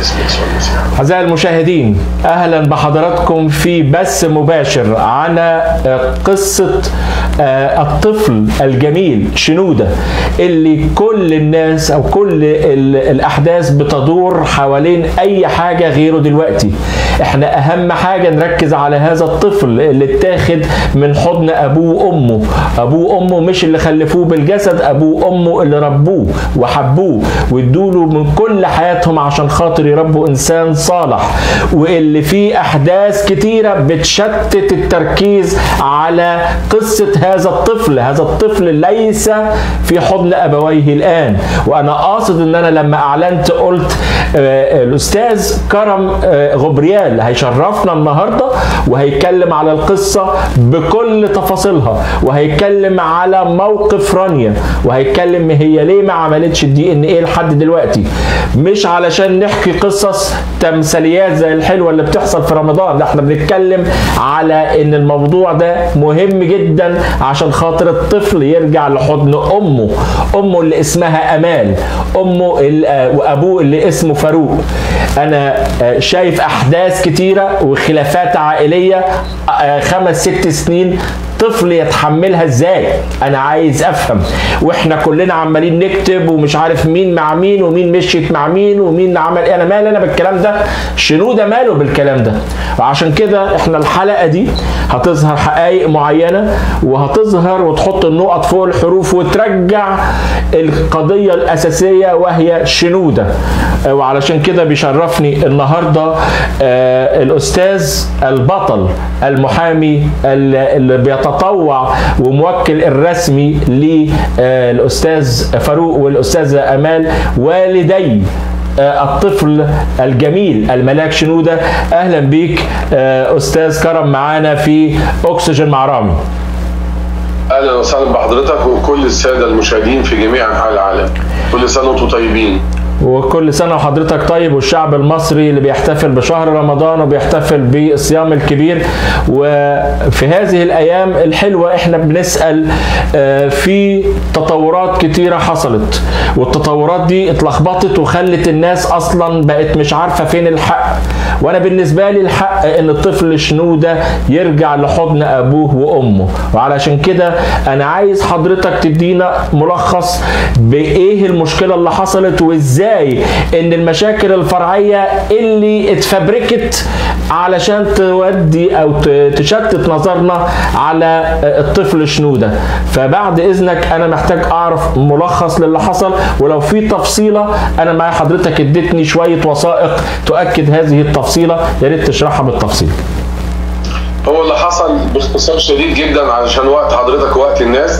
باسم يسوع المسيح أعزائي المشاهدين أهلا بحضراتكم في بث مباشر عن قصة آه، الطفل الجميل شنودة اللي كل الناس أو كل ال- الأحداث بتدور حوالين أي حاجة غيره دلوقتي احنا أهم حاجة نركز على هذا الطفل اللي اتاخد من حضن أبوه وأمه أبوه وأمه مش اللي خلفوه بالجسد أبوه وأمه اللي ربوه وحبوه وادوله من كل حياتهم عشان خاطر يربوا إنسان صالح واللي فيه أحداث كتيرة بتشتت التركيز على قصة هذا الطفل هذا الطفل ليس في حضن أبويه الآن وأنا قاصد إن أنا لما أعلنت قلت آه، الأستاذ كرم آه، غبريال هيشرفنا النهاردة وهيتكلم على القصة بكل تفاصيلها وهيتكلم على موقف رانيا وهيتكلم هي ليه ما عملتش الدي ان ايه لحد دلوقتي مش علشان نحكي قصص تمثيليات زي الحلوه اللي بتحصل في رمضان لا احنا بنتكلم على ان الموضوع ده مهم جدا عشان خاطر الطفل يرجع لحضن امه امه اللي اسمها امال امه ال- آه، وابوه اللي اسمه فاروق انا آه، شايف احداث كتيره وخلافات عائليه آه، خمس ست سنين طفل يتحملها ازاي انا عايز افهم واحنا كلنا عمالين نكتب ومش عارف مين مع مين ومين مشيت مع مين ومين عمل ايه انا مالي انا بالكلام ده شنودة ماله بالكلام ده وعشان كده احنا الحلقة دي هتظهر حقائق معينة وهتظهر وتحط النقط فوق الحروف وترجع القضية الأساسية وهي شنودة آه، وعلشان كده بيشرفني النهاردة آه، الأستاذ البطل المحامي ال- اللي بيتطوع وموكل الرسمي للأستاذ فاروق والأستاذة أمال والدي آه، الطفل الجميل الملاك شنودة أهلا بيك آه، أستاذ كرم معانا في أكسجين مع رامي اهلا وسهلا بحضرتك وكل الساده المشاهدين في جميع انحاء العالم كل سنه وانتم طيبين وكل سنة وحضرتك طيب والشعب المصري اللي بيحتفل بشهر رمضان وبيحتفل بالصيام الكبير وفي هذه الأيام الحلوة احنا بنسأل آه، في تطورات كتيرة حصلت والتطورات دي اتلخبطت وخلت الناس أصلا بقت مش عارفة فين الحق وأنا بالنسبة لي الحق إن الطفل شنودة يرجع لحضن أبوه وأمه وعلشان كده أنا عايز حضرتك تدينا ملخص بإيه المشكلة اللي حصلت وإزاي ان المشاكل الفرعيه اللي اتفبركت علشان تودي او ت- تشتت نظرنا على الطفل شنوده فبعد اذنك انا محتاج اعرف ملخص للي حصل ولو في تفصيله انا مع حضرتك اديتني شويه وثائق تؤكد هذه التفصيله يا ريت تشرحها بالتفصيل هو اللي حصل باختصار شديد جدا علشان وقت حضرتك ووقت الناس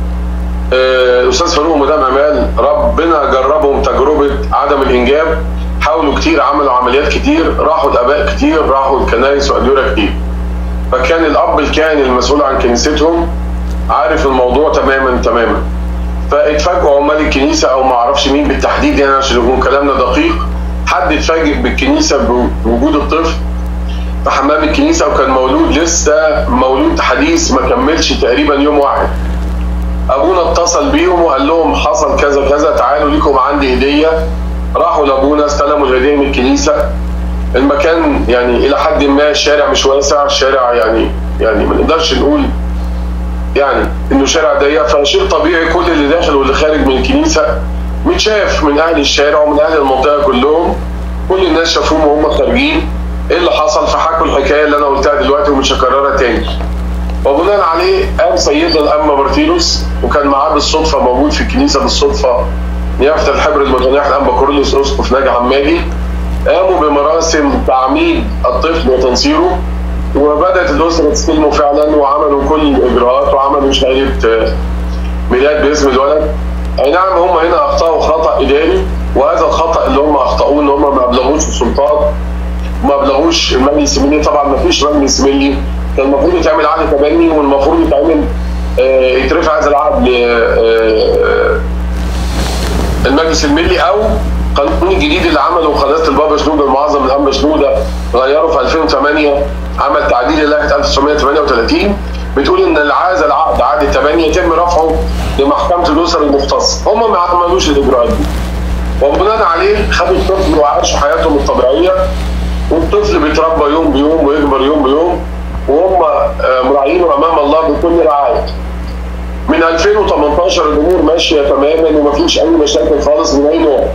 آه، الاستاذ فاروق ومدام امال ربنا جربهم تجربه عدم الانجاب حاولوا كتير عملوا عمليات كتير راحوا لاباء كتير راحوا الكنائس واديره كتير فكان الاب الكاهن المسؤول عن كنيستهم عارف الموضوع تماما تماما فاتفاجئوا عمال الكنيسه او ما اعرفش مين بالتحديد يعني عشان يكون كلامنا دقيق حد اتفاجئ بالكنيسه بوجود الطفل في حمام الكنيسه وكان مولود لسه مولود حديث ما كملش تقريبا يوم واحد ابونا اتصل بيهم وقال لهم حصل كذا كذا تعالوا ليكم عندي هديه راحوا لابونا استلموا الهديه من الكنيسه المكان يعني الى حد ما الشارع مش واسع الشارع يعني يعني ما نقدرش نقول يعني انه شارع ضيق فشيء طبيعي كل اللي داخل واللي خارج من الكنيسه متشاف من اهل الشارع ومن اهل المنطقه كلهم كل الناس شافوهم وهم خارجين ايه اللي حصل فحكوا الحكايه اللي انا قلتها دلوقتي ومش هكررها تاني وبناء عليه قام سيدنا الأنبا بارتيروس وكان معاه بالصدفة موجود في الكنيسة بالصدفة نيافة الحبر المتنيح الأنبا كورنيوس أسقف ناجي عمالي قاموا بمراسم تعميد الطفل وتنصيره وبدأت الأسرة تستلمه فعلا وعملوا كل الإجراءات وعملوا شهادة ميلاد باسم الولد أي نعم هم هنا أخطأوا خطأ إداري وهذا الخطأ اللي هم أخطأوه إن هم ما أبلغوش السلطات ما أبلغوش المجلس الملي طبعا ما فيش مجلس ملي كان المفروض يتعمل عقد تبني والمفروض يتعمل آه، يترفع هذا العقد آه، المجلس الملي او القانون الجديد اللي عمله قناه البابا شنوده المعظم الانبا شنوده غيره في 2008 عمل تعديل لائحه 1938 بتقول ان العاده العقد عقد التبني يتم رفعه لمحكمه الاسر المختصه هم ما عملوش الاجراءات دي وبناء عليه خدوا الطفل وعاشوا حياتهم الطبيعيه والطفل بيتربى يوم بيوم ويكبر يوم بيوم وهم آه، مراعينه امام الله بكل رعايه. من 2018 الامور ماشيه تماما ومفيش اي مشاكل خالص من اي نوع.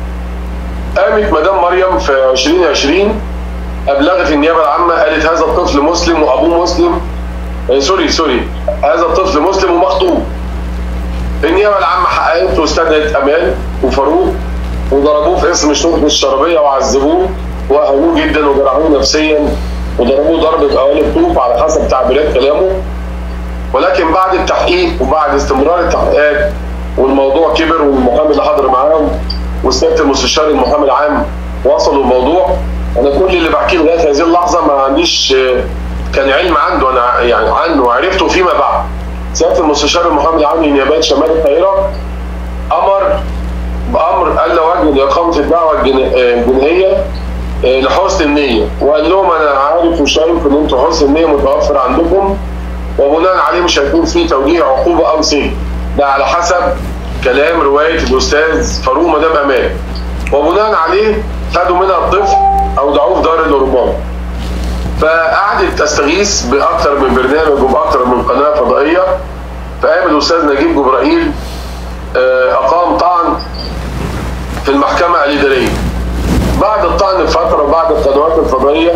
قامت مدام مريم في 2020 ابلغت النيابه العامه قالت هذا الطفل مسلم وابوه مسلم آه، سوري سوري هذا الطفل مسلم ومخطوب. النيابه العامه حققت واستدعت امان وفاروق وضربوه في اسم شرطه الشرابيه وعذبوه واهانوه جدا وجرحوه نفسيا وضربوه ضربه قوالب طوب على حسب تعبيرات كلامه ولكن بعد التحقيق وبعد استمرار التحقيقات والموضوع كبر والمحامي اللي حاضر معاهم وسياده المستشار المحامي العام وصلوا الموضوع انا كل اللي بحكيه لغايه هذه اللحظه ما عنديش آه، كان علم عنده انا يعني عنه وعرفته فيما بعد سياده المستشار المحامي العام لنيابات شمال القاهره امر بامر الا وجه لاقامه الدعوه الجنا- آه، الجنائيه آه، لحسن النيه وقال لهم انا عارف وشايف ان انتوا حسن النيه متوفر عندكم وبناء عليه مش هيكون في توجيه عقوبه او سجن ده على حسب كلام روايه الاستاذ فاروق مدام امان وبناء عليه خدوا منها الطفل اودعوه في دار الأوربان فقعدت تستغيث باكثر من برنامج وباكثر من قناه فضائيه فقام الاستاذ نجيب جبرائيل آه، اقام طعن في المحكمه الاداريه بعد الطعن بفتره وبعد القنوات الفضائيه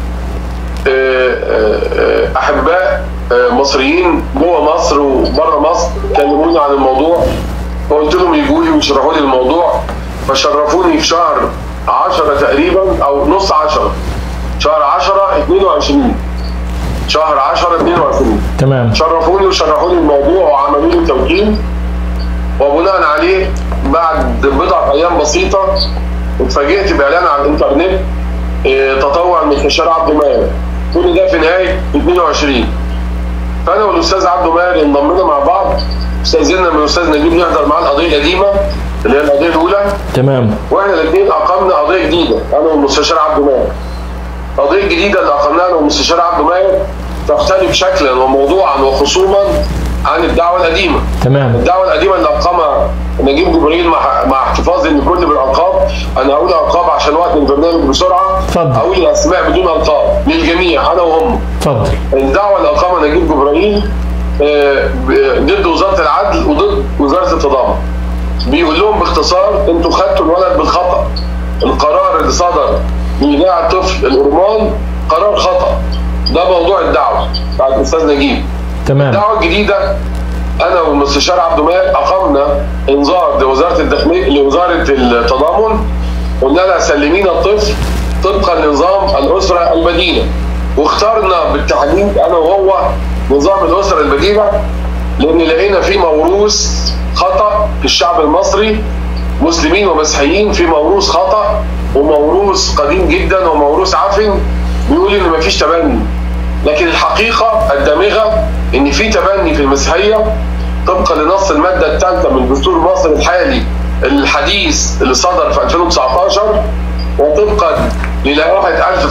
آه، آه، آه، احباء آه، مصريين جوه مصر وبره مصر كلموني عن الموضوع فقلت لهم يجوا لي ويشرحوا لي الموضوع فشرفوني في شهر 10 تقريبا او نص 10 شهر 10 22 شهر 10 22 تمام شرفوني وشرحوا لي الموضوع وعملوا لي توكيل وبناء عليه بعد بضع ايام بسيطه اتفاجئت باعلان على الانترنت آه، تطوع من المستشار عبد الماهر كل ده في نهايه 22 فانا والاستاذ عبد الماهر انضمينا مع بعض استاذنا من الاستاذ نجيب نحضر معاه القضيه القديمه اللي هي القضيه الاولى تمام واحنا الاثنين اقمنا قضيه جديده انا والمستشار عبد الماهر القضيه الجديده اللي اقمناها انا والمستشار عبد الماهر تختلف شكلا وموضوعا وخصوما عن الدعوه القديمه تمام الدعوه القديمه اللي اقامها نجيب جبريل مع مع احتفاظي ان كل بالالقاب انا هقول القاب عشان وقت البرنامج بسرعه اتفضل. هقول الاسماء بدون القاب للجميع انا وهم اتفضل الدعوه اللي اقامها نجيب جبرائيل آه، ب- ضد وزاره العدل وضد وزاره التضامن بيقول لهم باختصار انتوا خدتوا الولد بالخطا القرار اللي صدر بإيداع الطفل الأرمان قرار خطا ده موضوع الدعوه بتاع الاستاذ نجيب تمام الدعوه الجديده انا والمستشار عبد الماهر اقمنا انذار لوزاره الداخليه لوزاره التضامن قلنا لها سلمينا الطفل طبقا لنظام الاسره البديله واخترنا بالتحديد انا وهو نظام الاسره البديله لان لقينا فيه موروث خطا في الشعب المصري مسلمين ومسيحيين في موروث خطا وموروث قديم جدا وموروث عفن بيقول ان مفيش تبني لكن الحقيقه الدامغه ان في تبني في المسيحيه طبقا لنص الماده الثالثه من دستور مصر الحالي الحديث اللي صدر في 2019 وطبقا للائحه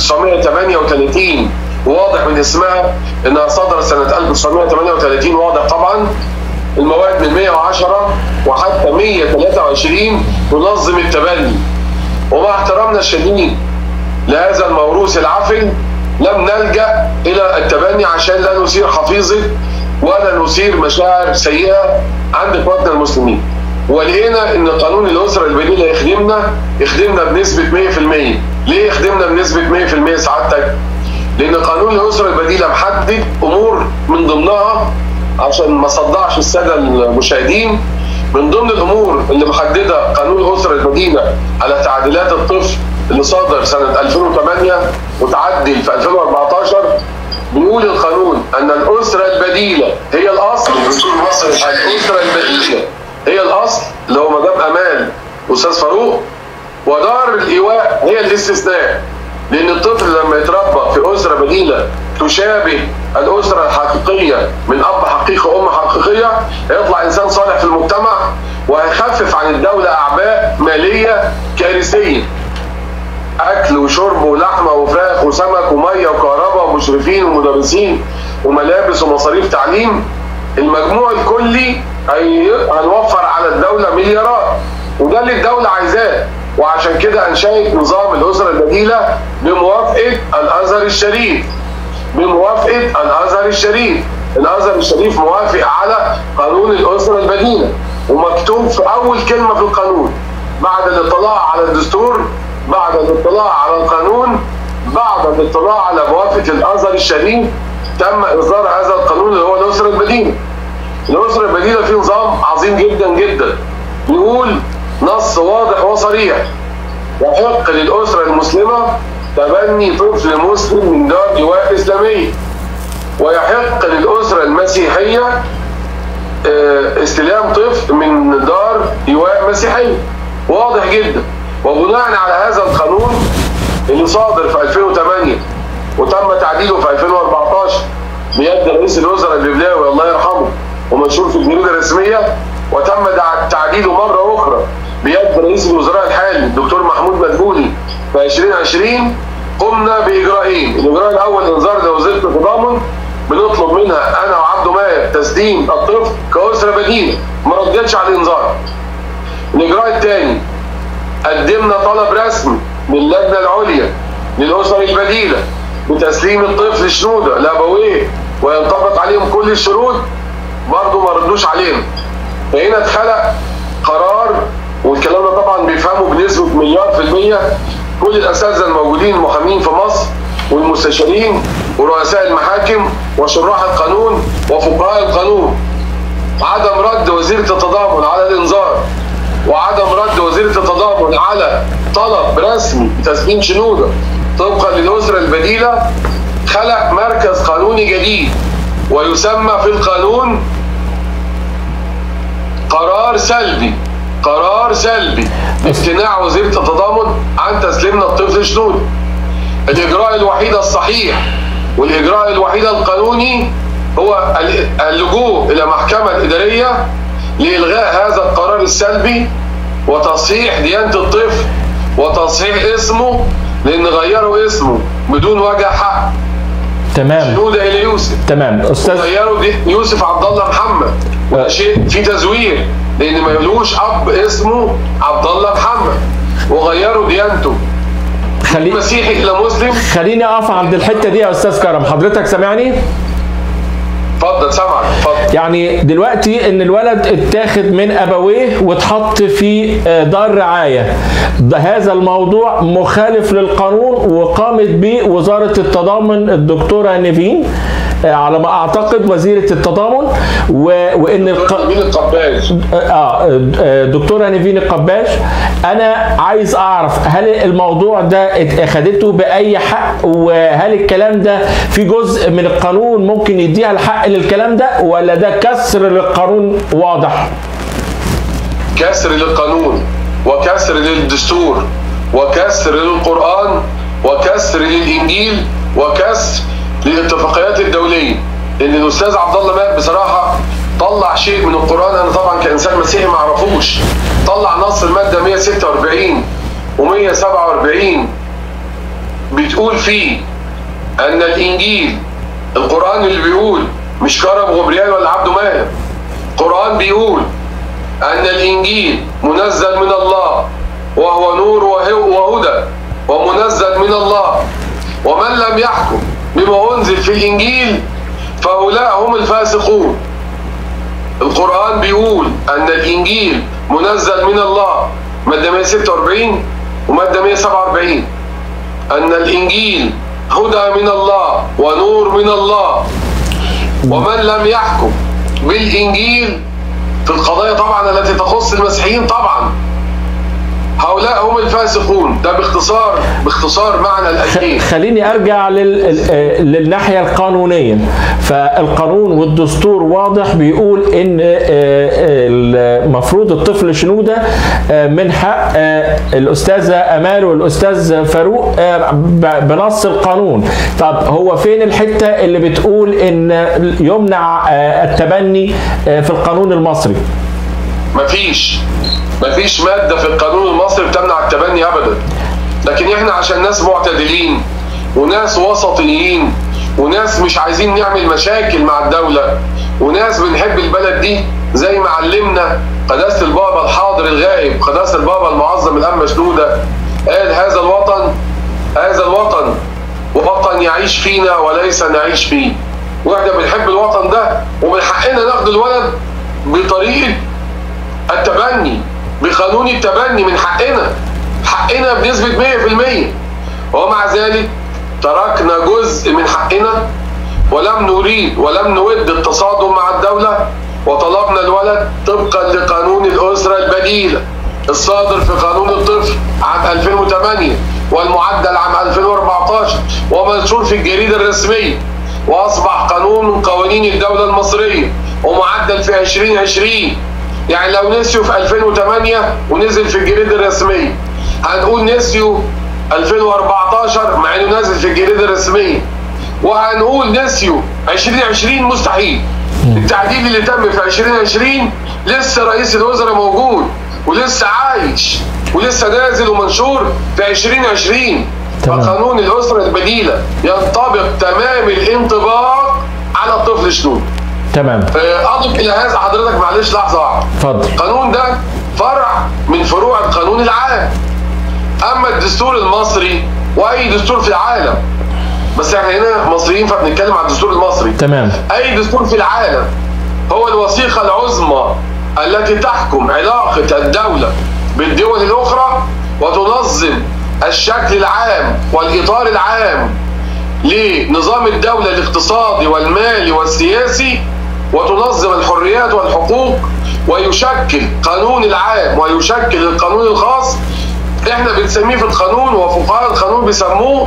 1938 واضح من اسمها انها صدرت سنه 1938 واضح طبعا المواد من 110 وحتى 123 تنظم التبني ومع احترامنا الشديد لهذا الموروث العفن لم نلجا الى التبني عشان لا نثير حفيظه ولا نثير مشاعر سيئه عند اخواتنا المسلمين ولقينا ان قانون الاسره البديله يخدمنا يخدمنا بنسبه 100% ليه يخدمنا بنسبه 100% سعادتك؟ لان قانون الاسره البديله محدد امور من ضمنها عشان ما صدعش الساده المشاهدين من ضمن الامور اللي محدده قانون الاسره البديله على تعديلات الطفل اللي صدر سنه 2008 وتعدل في 2014 بيقول القانون ان الاسره البديله هي الاصل دستور مصر الاسره البديله هي الاصل اللي هو مدام امال استاذ فاروق ودار الايواء هي الاستثناء لان الطفل لما يتربى في اسره بديله تشابه الاسره الحقيقيه من اب حقيقي وام حقيقيه هيطلع انسان صالح في المجتمع وهيخفف عن الدوله اعباء ماليه كارثيه اكل وشرب ولحمه وفراخ وسمك وميه وكهرباء ومشرفين ومدرسين وملابس ومصاريف تعليم المجموع الكلي هي- هنوفر على الدوله مليارات وده اللي الدوله عايزاه وعشان كده انشأت نظام الاسره البديله بموافقه الازهر الشريف بموافقه الازهر الشريف الازهر الشريف موافق على قانون الاسره البديله ومكتوب في اول كلمه في القانون بعد الاطلاع على الدستور بعد الاطلاع على القانون بعد الاطلاع على موافقه الازهر الشريف تم اصدار هذا القانون اللي هو الاسره البديله الاسره البديله فيه نظام عظيم جدا جدا بيقول نص واضح وصريح يحق للاسره المسلمه تبني طفل مسلم من دار لواء اسلاميه ويحق للاسره المسيحيه آه، استلام طفل من دار لواء مسيحيه واضح جدا وبناء على هذا القانون اللي صادر في 2008 وتم تعديله في 2014 بيد رئيس الوزراء الببلاوي الله يرحمه ومنشور في الجريده الرسميه وتم دع- تعديله مره اخرى بيد رئيس الوزراء الحالي الدكتور محمود مدبولي في 2020 قمنا باجراءين، الاجراء الاول انذار لوزيره التضامن بنطلب منها انا وعبده ماهر تسليم الطفل كاسره بديله ما ردتش على الانذار. الاجراء الثاني قدمنا طلب رسمي من اللجنه العليا للاسر البديله بتسليم الطفل شنوده لابويه وينطبق عليهم كل الشروط برضه ما ردوش علينا فهنا اتخلق قرار والكلام ده طبعا بيفهمه بنسبه مليار في الميه كل الاساتذه الموجودين المحامين في مصر والمستشارين ورؤساء المحاكم وشراح القانون وفقهاء القانون عدم رد وزيره التضامن على الانذار وعدم رد وزيره التضامن على طلب رسمي بتسليم شنوده طبقا للاسره البديله خلق مركز قانوني جديد ويسمى في القانون قرار سلبي قرار سلبي امتناع وزيره التضامن عن تسليمنا الطفل شنوده الاجراء الوحيد الصحيح والاجراء الوحيد القانوني هو اللجوء الى محكمه اداريه لالغاء هذا القرار السلبي وتصحيح ديانه الطفل وتصحيح اسمه لان غيروا اسمه بدون وجه حق تمام شنوده الى يوسف تمام استاذ غيروا دي يوسف عبد الله محمد وده شيء فيه تزوير لان ما يقولوش اب اسمه عبد الله محمد وغيروا ديانته خلي مسيحي الى مسلم خليني اقف عند الحته دي يا استاذ كرم حضرتك سامعني اتفضل سامعك اتفضل يعني دلوقتي ان الولد اتاخد من ابويه واتحط في آه، دار رعايه ده هذا الموضوع مخالف للقانون وقامت به وزاره التضامن الدكتوره نيفين آه، على ما اعتقد وزيره التضامن و... وان الق... مين القباج اه آه، دكتوره نيفين القباش انا عايز اعرف هل الموضوع ده ات- اخدته باي حق وهل الكلام ده في جزء من القانون ممكن يديها الحق للكلام ده ولا ده كسر للقانون واضح كسر للقانون وكسر للدستور وكسر للقرآن وكسر للإنجيل وكسر للاتفاقيات الدولية لأن الأستاذ عبد الله ماهر بصراحة طلع شيء من القرآن أنا طبعا كإنسان مسيحي ما أعرفوش طلع نص المادة 146 و147 بتقول فيه أن الإنجيل القرآن اللي بيقول مش كرم غبريال ولا عبده ماهر القرآن بيقول أن الإنجيل منزل من الله وهو نور وهو- وهدى ومنزل من الله ومن لم يحكم بما أنزل في الإنجيل فهؤلاء هم الفاسقون القرآن بيقول أن الإنجيل منزل من الله مادة 146 ومادة 147 أن الإنجيل هدى من الله ونور من الله ومن لم يحكم بالإنجيل في القضايا طبعا التي تخص المسيحيين طبعا هؤلاء هم الفاسقون ده باختصار باختصار معنى الآيتين خليني ارجع لل... آه، للناحيه القانونيه فالقانون والدستور واضح بيقول ان آه، آه، المفروض الطفل شنوده آه، من حق آه، الاستاذه امال والاستاذ فاروق آه، ب- بنص القانون طب هو فين الحته اللي بتقول ان يمنع آه، التبني آه، في القانون المصري مفيش مفيش مادة في القانون المصري بتمنع التبني أبدا لكن احنا عشان ناس معتدلين وناس وسطيين وناس مش عايزين نعمل مشاكل مع الدولة وناس بنحب البلد دي زي ما علمنا قداسة البابا الحاضر الغائب قداسة البابا المعظم الأنبا شنودة قال هذا الوطن هذا الوطن وطن يعيش فينا وليس نعيش فيه واحنا بنحب الوطن ده ومن حقنا ناخد الولد بطريقة التبني بقانون التبني من حقنا حقنا بنسبة 100% ومع ذلك تركنا جزء من حقنا ولم نريد ولم نود التصادم مع الدولة وطلبنا الولد طبقا لقانون الأسرة البديلة الصادر في قانون الطفل عام 2008 والمعدل عام 2014 ومنشور في الجريدة الرسمية وأصبح قانون من قوانين الدولة المصرية ومعدل في 2020 يعني لو نسيوا في 2008 ونزل في الجريدة الرسمية هنقول نسيوا 2014 مع انه نازل في الجريدة الرسمية وهنقول نسيوا 2020 مستحيل التعديل اللي تم في 2020 لسه رئيس الوزراء موجود ولسه عايش ولسه نازل ومنشور في 2020 تمام. فقانون الأسرة البديلة ينطبق تمام الانطباق على الطفل شنود تمام آه، أضف إلى هذا حضرتك معلش لحظة واحدة اتفضل القانون ده فرع من فروع القانون العام اما الدستور المصري واي دستور في العالم بس احنا هنا مصريين فبنتكلم عن الدستور المصري تمام اي دستور في العالم هو الوثيقه العظمى التي تحكم علاقه الدوله بالدول الاخرى وتنظم الشكل العام والاطار العام لنظام الدوله الاقتصادي والمالي والسياسي وتنظم الحريات والحقوق ويشكل قانون العام ويشكل القانون الخاص احنا بنسميه في القانون وفقهاء القانون بيسموه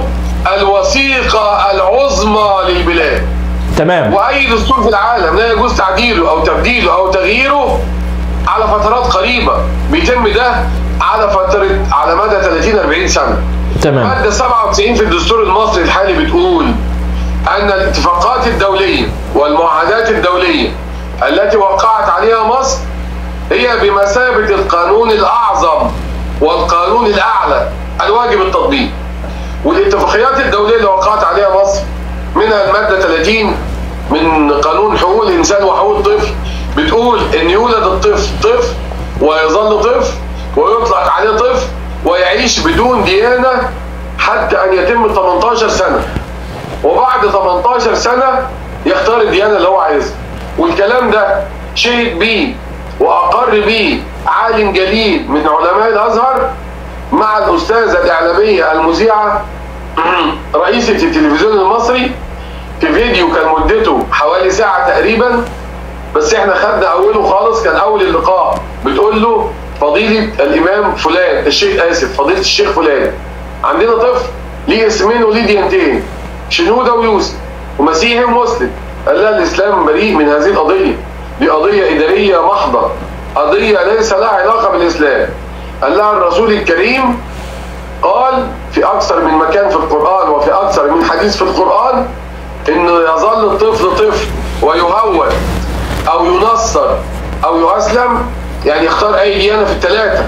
الوثيقه العظمى للبلاد تمام واي دستور في العالم لا يجوز تعديله او تبديله او تغييره على فترات قريبه بيتم ده على فتره على مدى 30 40 سنه تمام ماده 97 في الدستور المصري الحالي بتقول ان الاتفاقات الدوليه والمعاهدات الدوليه التي وقعت عليها مصر هي بمثابه القانون الاعظم والقانون الاعلى الواجب التطبيق والاتفاقيات الدوليه اللي وقعت عليها مصر منها الماده 30 من قانون حقوق الانسان وحقوق الطفل بتقول ان يولد الطفل طفل ويظل طفل ويطلق عليه طفل ويعيش بدون ديانه حتى ان يتم 18 سنه وبعد 18 سنه يختار الديانه اللي هو عايزها والكلام ده شهد بيه واقر بيه عالم جليل من علماء الازهر مع الاستاذه الاعلاميه المذيعه رئيسه التلفزيون المصري في فيديو كان مدته حوالي ساعه تقريبا بس احنا خدنا اوله خالص كان اول اللقاء بتقول له فضيله الامام فلان الشيخ اسف فضيله الشيخ فلان عندنا طفل ليه اسمين وليه ديانتين شنوده ويوسف ومسيحي ومسلم قال لها الاسلام بريء من هذه القضيه دي قضيه اداريه محضه قضيه ليس لها علاقه بالاسلام قال لها الرسول الكريم قال في اكثر من مكان في القران وفي اكثر من حديث في القران انه يظل الطفل طفل ويهود او ينصر او يسلم يعني يختار اي ديانه في الثلاثه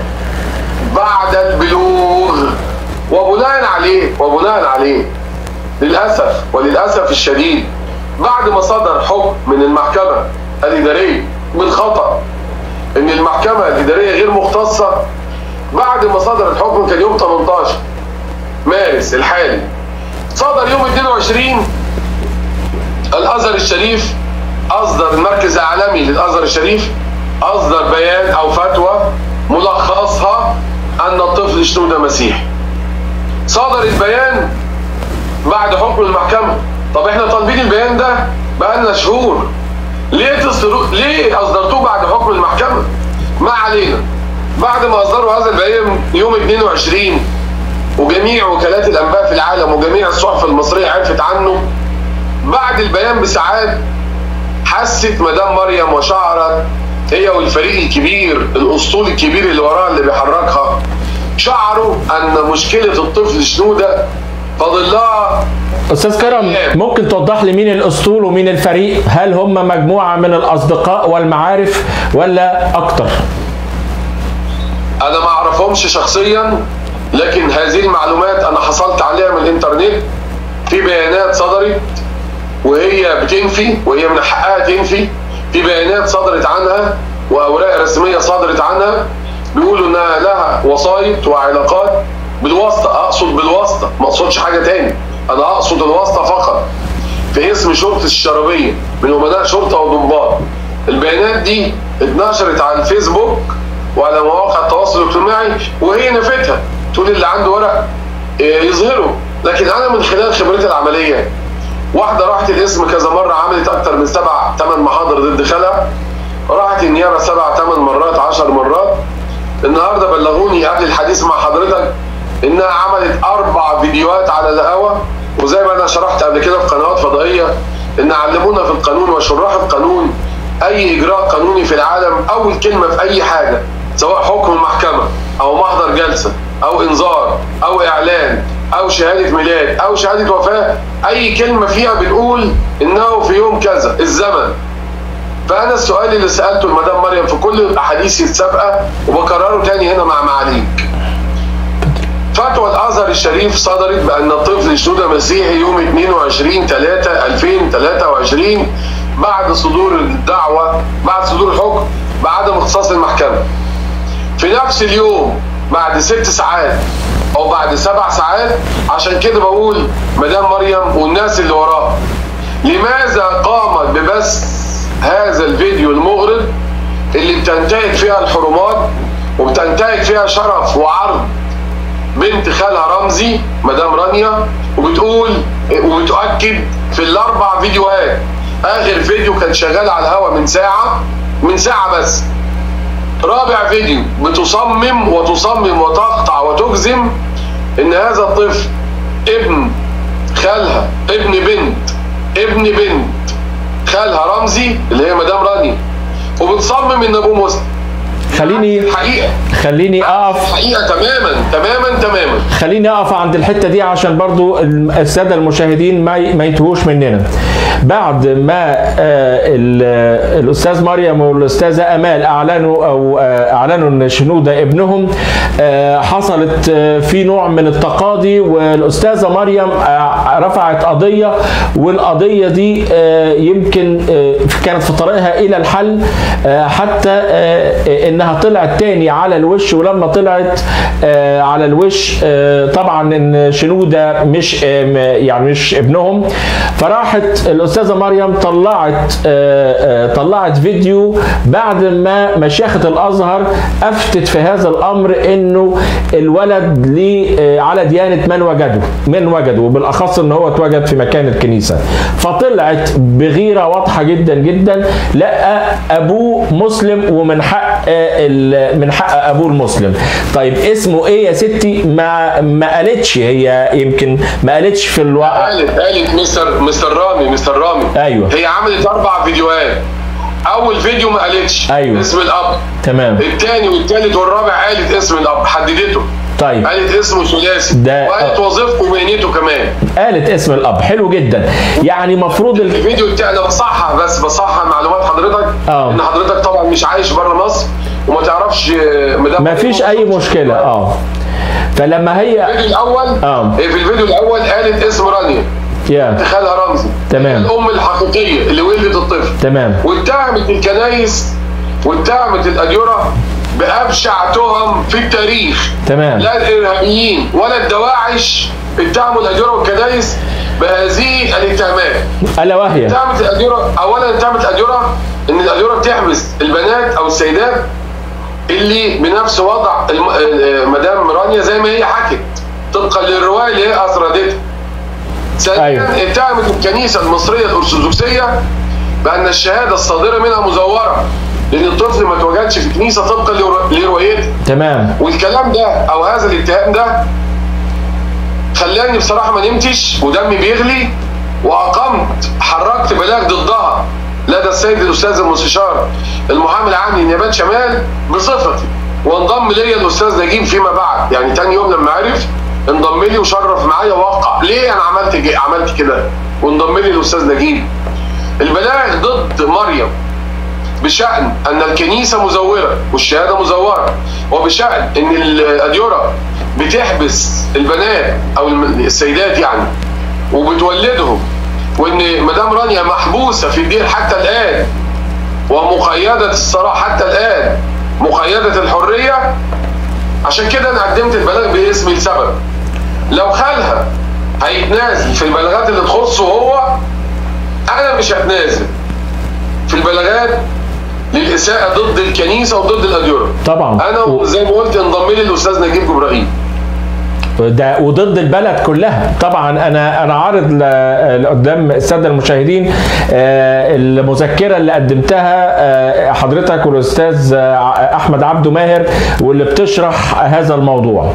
بعد البلوغ وبناء عليه وبناء عليه للاسف وللاسف الشديد بعد ما صدر حكم من المحكمه الاداريه بالخطا ان المحكمه الاداريه غير مختصه بعد ما صدر الحكم كان يوم 18 مارس الحالي صدر يوم 22 الازهر الشريف اصدر المركز العالمي للازهر الشريف اصدر بيان او فتوى ملخصها ان الطفل شنوده مسيحي صدر البيان بعد حكم المحكمه طب احنا طالبين البيان ده بقالنا شهور ليه تصدروا ليه اصدرتوه بعد حكم المحكمه ما علينا بعد ما اصدروا هذا البيان يوم 22 وجميع وكالات الانباء في العالم وجميع الصحف المصريه عرفت عنه بعد البيان بساعات حست مدام مريم وشعرت هي والفريق الكبير الاسطول الكبير اللي وراها اللي بيحركها شعروا ان مشكله الطفل شنوده فاضل لها استاذ كرم ممكن توضح لي مين الاسطول ومين الفريق هل هم مجموعه من الاصدقاء والمعارف ولا اكتر انا ما اعرفهمش شخصيا لكن هذه المعلومات انا حصلت عليها من الانترنت في بيانات صدرت وهي بتنفي وهي من حقها تنفي في بيانات صدرت عنها واوراق رسميه صدرت عنها بيقولوا انها لها وسايط وعلاقات بالواسطه اقصد بالواسطه ما اقصدش حاجه تاني انا اقصد الواسطه فقط في اسم شرطه الشرابيه من امناء شرطه وضباط البيانات دي اتنشرت على الفيسبوك وعلى مواقع التواصل الاجتماعي وهي نفتها تقول اللي عنده ورق يظهره لكن انا من خلال خبرتي العمليه واحده راحت الاسم كذا مره عملت اكتر من سبع ثمان محاضر ضد خالها راحت النيابه سبع ثمان مرات عشر مرات النهارده بلغوني قبل الحديث مع حضرتك انها عملت اربع فيديوهات على الهوا وزي ما انا شرحت قبل كده في قنوات فضائيه ان علمونا في القانون وشراح القانون اي اجراء قانوني في العالم اول كلمه في اي حاجه سواء حكم محكمه او محضر جلسه او انذار او اعلان او شهاده ميلاد او شهاده وفاه اي كلمه فيها بنقول انه في يوم كذا الزمن فانا السؤال اللي سالته لمدام مريم في كل الاحاديث السابقه وبكرره تاني هنا مع معاليك فتوى الازهر الشريف صدرت بان الطفل شنودة مسيحي يوم 22 3 2023 بعد صدور الدعوه بعد صدور الحكم بعدم اختصاص المحكمه في نفس اليوم بعد ست ساعات او بعد سبع ساعات عشان كده بقول مدام مريم والناس اللي وراها لماذا قامت ببث هذا الفيديو المغرض اللي بتنتهك فيها الحرمات وبتنتهك فيها شرف وعرض بنت خالها رمزي مدام رانيا وبتقول وبتؤكد في الاربع فيديوهات اخر فيديو كان شغال على الهوا من ساعه من ساعه بس رابع فيديو بتصمم وتصمم وتقطع وتجزم ان هذا الطفل ابن خالها ابن بنت ابن بنت خالها رمزي اللي هي مدام رانيا وبتصمم ان ابوه مسلم خليني حقيقه خليني اقف حقيقه تماما تماما تماما خليني اقف عند الحته دي عشان برضو الساده المشاهدين ما ما يتوهوش مننا بعد ما الاستاذ مريم والاستاذه امال اعلنوا او اعلنوا ان شنوده ابنهم حصلت في نوع من التقاضي والاستاذه مريم رفعت قضيه والقضيه دي يمكن كانت في طريقها الى الحل حتى انها طلعت تاني على الوش ولما طلعت على الوش طبعا ان شنوده مش يعني مش ابنهم فراحت الاستاذه مريم طلعت طلعت فيديو بعد ما مشيخه الازهر افتت في هذا الامر انه الولد ليه على ديانه من وجده من وجده وبالاخص ان هو اتوجد في مكان الكنيسه فطلعت بغيره واضحه جدا جدا لا ابوه مسلم ومن حق من حق ابوه المسلم طيب اسمه ايه يا ستي ما ما قالتش هي يمكن ما قالتش في الوقت قالت قالت مستر مستر رامي مستر رامي ايوه هي عملت اربع فيديوهات اول فيديو ما قالتش أيوة. اسم الاب تمام الثاني والثالث والرابع قالت اسم الاب حددته طيب قالت اسمه ثلاثي ده- وقالت وظيفته ومهنته كمان قالت اسم الاب حلو جدا يعني مفروض ال... الفيديو بتاعي انا بصحح بس بصحح معلومات حضرتك آه. ان حضرتك طبعا مش عايش بره مصر وما تعرفش آه، مدام ما فيش اي مشكله اه فلما هي الفيديو الاول آه. هي في الفيديو الاول قالت اسم رانيا يا خالها رمزي تمام. الام الحقيقيه اللي ولدت الطفل تمام واتهمت الكنايس واتهمت الاديره بابشع تهم في التاريخ تمام لا الارهابيين ولا الدواعش اتهموا الاديره والكنايس بهذه الاتهامات الا وهي اتهمت الاديره اولا اتهمت الاديره ان الاديره بتحبس البنات او السيدات اللي بنفس وضع الم... آه، مدام رانيا زي ما هي حكت طبقا للروايه اللي هي اسردتها ثانيا أيوة. اتهمت الكنيسه المصريه الارثوذكسيه بان الشهاده الصادره منها مزوره لان الطفل ما اتوجدش في كنيسه طبقا لرو- لروايتها تمام والكلام ده او هذا الاتهام ده خلاني بصراحه ما نمتش ودمي بيغلي واقمت حركت بلاغ ضدها لدى السيد الاستاذ المستشار المحامي العام لنيابات شمال بصفتي وانضم لي الاستاذ نجيب فيما بعد يعني تاني يوم لما عرف انضم لي وشرف معايا ووقع ليه انا عملت جي- عملت كده وانضم لي الاستاذ نجيب البلاغ ضد مريم بشأن أن الكنيسة مزورة والشهادة مزورة وبشأن أن الأديرة بتحبس البنات أو الم- السيدات يعني وبتولدهم وأن مدام رانيا محبوسة في الدير حتى الآن ومقيدة الصراحة حتى الآن مقيدة الحرية عشان كده أنا قدمت البلاغ باسمي لسبب لو خالها هيتنازل في البلاغات اللي تخصه هو أنا مش هتنازل في البلاغات للإساءة ضد الكنيسة وضد الأديرة طبعا أنا زي ما قلت انضم لي الأستاذ نجيب جبرائيل ده وضد البلد كلها طبعا انا انا عارض ل- قدام الساده المشاهدين آه، المذكره اللي قدمتها آه، حضرتك والاستاذ آه، احمد عبده ماهر واللي بتشرح هذا الموضوع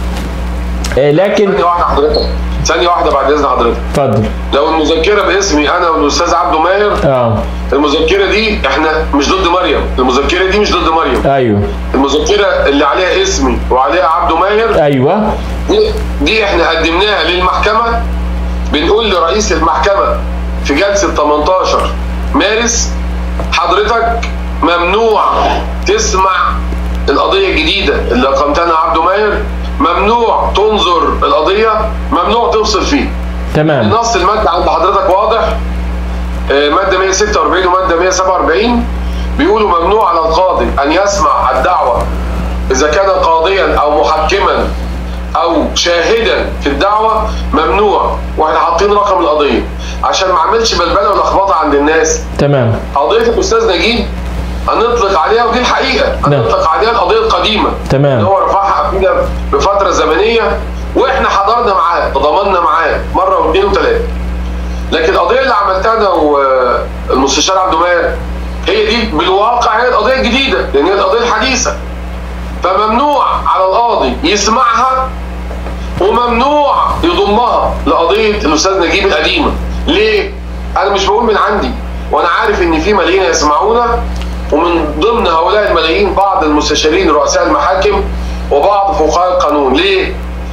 آه، لكن ثانية واحدة حضرتك ثانية واحدة بعد إذن حضرتك اتفضل لو المذكرة باسمي أنا والأستاذ عبده ماهر اه المذكرة دي احنا مش ضد مريم المذكرة دي مش ضد مريم ايوه المذكرة اللي عليها اسمي وعليها عبده ماهر ايوه دي, دي احنا قدمناها للمحكمة بنقول لرئيس المحكمة في جلسة 18 مارس حضرتك ممنوع تسمع القضية الجديدة اللي قمتها أنا عبده ماهر ممنوع تنظر القضية ممنوع تفصل فيه تمام نص المادة عند حضرتك واضح آه، مادة 146 ومادة 147 بيقولوا ممنوع على القاضي أن يسمع الدعوة إذا كان قاضيا أو محكما أو شاهدا في الدعوة ممنوع وإحنا حاطين رقم القضية عشان ما عملش بلبلة ولخبطة عند الناس تمام قضية الأستاذ نجيب هنطلق عليها ودي الحقيقة نعم. هنطلق عليها القضية القديمة تمام. اللي هو رفعها كده بفترة زمنية واحنا حضرنا معاه تضامنا معاه مرة واثنين وثلاثة لكن القضية اللي عملتها انا والمستشار عبد الماهر هي دي بالواقع هي القضية الجديدة لأن هي القضية الحديثة فممنوع على القاضي يسمعها وممنوع يضمها لقضية الأستاذ نجيب القديمة ليه؟ أنا مش بقول من عندي وأنا عارف إن في ملايين يسمعونا ومن ضمن هؤلاء الملايين بعض المستشارين رؤساء المحاكم وبعض فقهاء القانون ليه؟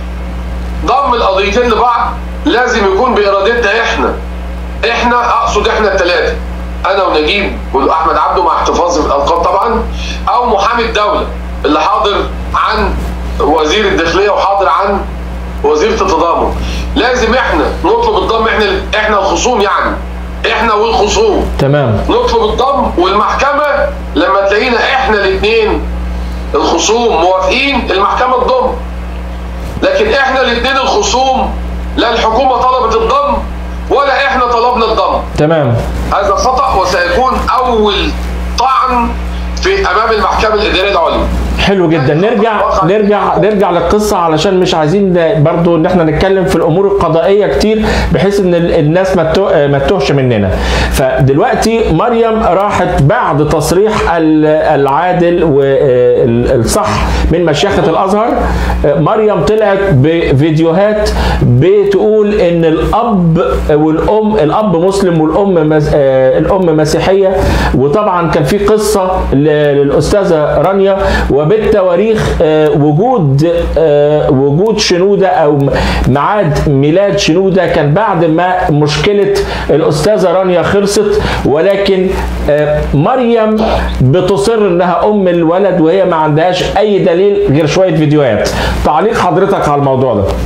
ضم القضيتين لبعض لازم يكون بإرادتنا إحنا إحنا أقصد إحنا الثلاثة أنا ونجيب وأحمد عبده مع احتفاظي بالألقاب طبعا أو محامي الدولة اللي حاضر عن وزير الداخلية وحاضر عن وزيرة التضامن لازم إحنا نطلب الضم إحنا إحنا الخصوم يعني إحنا والخصوم تمام نطلب الضم والمحكمة لما تلاقينا احنا الاثنين الخصوم موافقين المحكمة تضم لكن احنا الاثنين الخصوم لا الحكومة طلبت الضم ولا احنا طلبنا الضم تمام هذا خطأ وسيكون اول طعن في امام المحكمة الادارية العليا حلو جدا نرجع نرجع نرجع للقصه علشان مش عايزين برضو ان احنا نتكلم في الامور القضائيه كتير بحيث ان ال- الناس ما تتو- ما تتوهش مننا فدلوقتي مريم راحت بعد تصريح ال- العادل والصح من مشيخه الازهر مريم طلعت بفيديوهات بتقول ان الاب والام الاب مسلم والام مس- آه، الام مسيحيه وطبعا كان في قصه ل- للاستاذه رانيا وبالتواريخ آه، وجود آه، وجود شنوده او م- ميعاد ميلاد شنوده كان بعد ما مشكله الاستاذه رانيا خلصت ولكن آه، مريم بتصر انها ام الولد وهي ما عندهاش اي دليل غير شويه فيديوهات تعليق حضرتك على الموضوع ده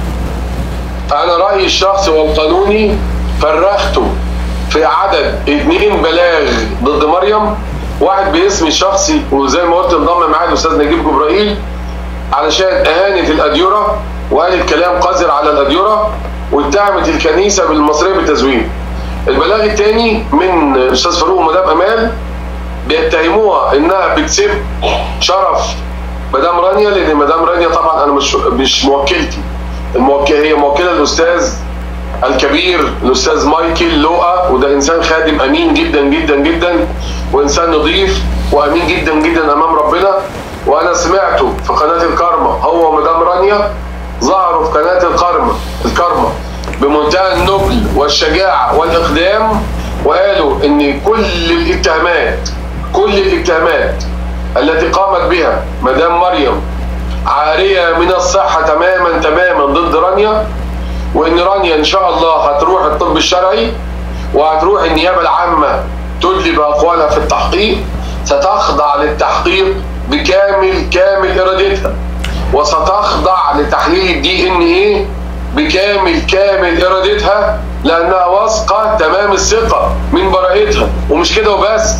انا رايي الشخصي والقانوني فرغته في عدد اثنين بلاغ ضد مريم واحد باسمي الشخصي وزي ما قلت انضم معايا الاستاذ نجيب جبرائيل علشان اهانه الاديره وقالت كلام قذر على الاديره واتهمت الكنيسه بالمصريه بالتزوير البلاغ الثاني من الاستاذ فاروق ومدام امال بيتهموها انها بتسب شرف مدام رانيا لان مدام رانيا طبعا انا مش مش موكلتي الموكله هي موكله الاستاذ الكبير الاستاذ مايكل لوقا وده انسان خادم امين جدا جدا جدا وانسان نظيف وامين جدا جدا امام ربنا وانا سمعته في قناه الكارما هو ومدام رانيا ظهروا في قناه الكارما الكارما بمنتهى النبل والشجاعه والاقدام وقالوا ان كل الاتهامات كل الاتهامات التي قامت بها مدام مريم عاريه من الصحه تماما تماما ضد رانيا وان رانيا ان شاء الله هتروح الطب الشرعي وهتروح النيابه العامه تدلي باقوالها في التحقيق ستخضع للتحقيق بكامل كامل ارادتها وستخضع لتحليل الدي ان ايه بكامل كامل ارادتها لانها واثقه تمام الثقه من براءتها ومش كده وبس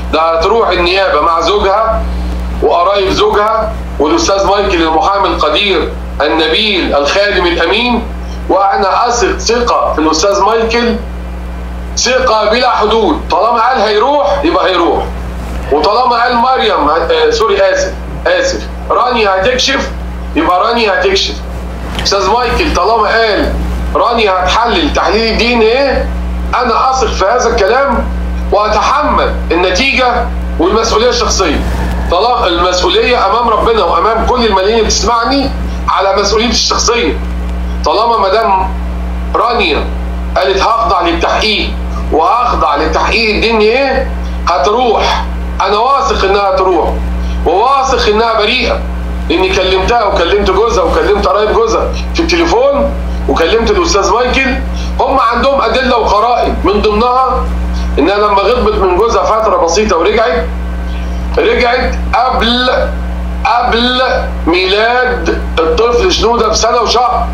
ده هتروح النيابه مع زوجها وقرايب زوجها والاستاذ مايكل المحامي القدير النبيل الخادم الامين وانا اثق ثقه في الاستاذ مايكل ثقه بلا حدود طالما قال هيروح يبقى هيروح وطالما قال مريم آه سوري اسف اسف رانيا هتكشف يبقى رانيا هتكشف استاذ مايكل طالما قال رانيا هتحلل تحليل الدي ان ايه انا اثق في هذا الكلام واتحمل النتيجه والمسؤوليه الشخصيه طالما المسؤوليه امام ربنا وامام كل الملايين اللي بتسمعني على مسؤوليتي الشخصيه طالما مدام رانيا قالت هخضع للتحقيق وهخضع لتحقيق الدين ايه هتروح انا واثق انها تروح وواثق انها بريئه لاني كلمتها وكلمت جوزها وكلمت قرايب جوزها في التليفون وكلمت الاستاذ مايكل هم عندهم ادله وقرائن من ضمنها انها لما غضبت من جوزها فتره بسيطه ورجعت رجعت قبل قبل ميلاد الطفل شنوده بسنه وشهر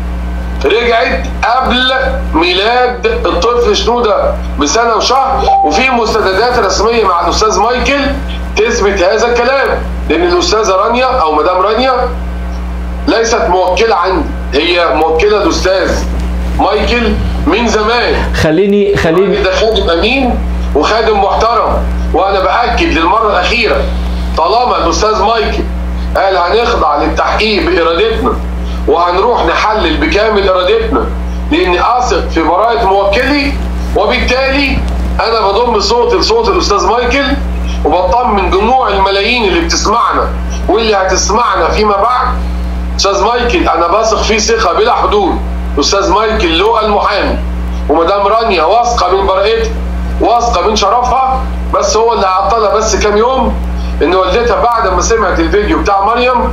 رجعت قبل ميلاد الطفل شنوده بسنه وشهر وفي مستندات رسميه مع الاستاذ مايكل تثبت هذا الكلام لان الاستاذه رانيا او مدام رانيا ليست موكله عندي هي موكله الاستاذ مايكل من زمان خليني خليني ده خادم امين وخادم محترم وانا باكد للمره الاخيره طالما الاستاذ مايكل قال هنخضع للتحقيق بارادتنا وهنروح نحلل بكامل ارادتنا لاني اثق في براءه موكلي وبالتالي انا بضم صوتي لصوت الاستاذ مايكل وبطمن جموع الملايين اللي بتسمعنا واللي هتسمعنا فيما بعد استاذ مايكل انا بثق فيه ثقه بلا حدود استاذ مايكل لو المحامي ومدام رانيا واثقه من براءتها واثقه من شرفها بس هو اللي عطلها بس كام يوم ان والدتها بعد ما سمعت الفيديو بتاع مريم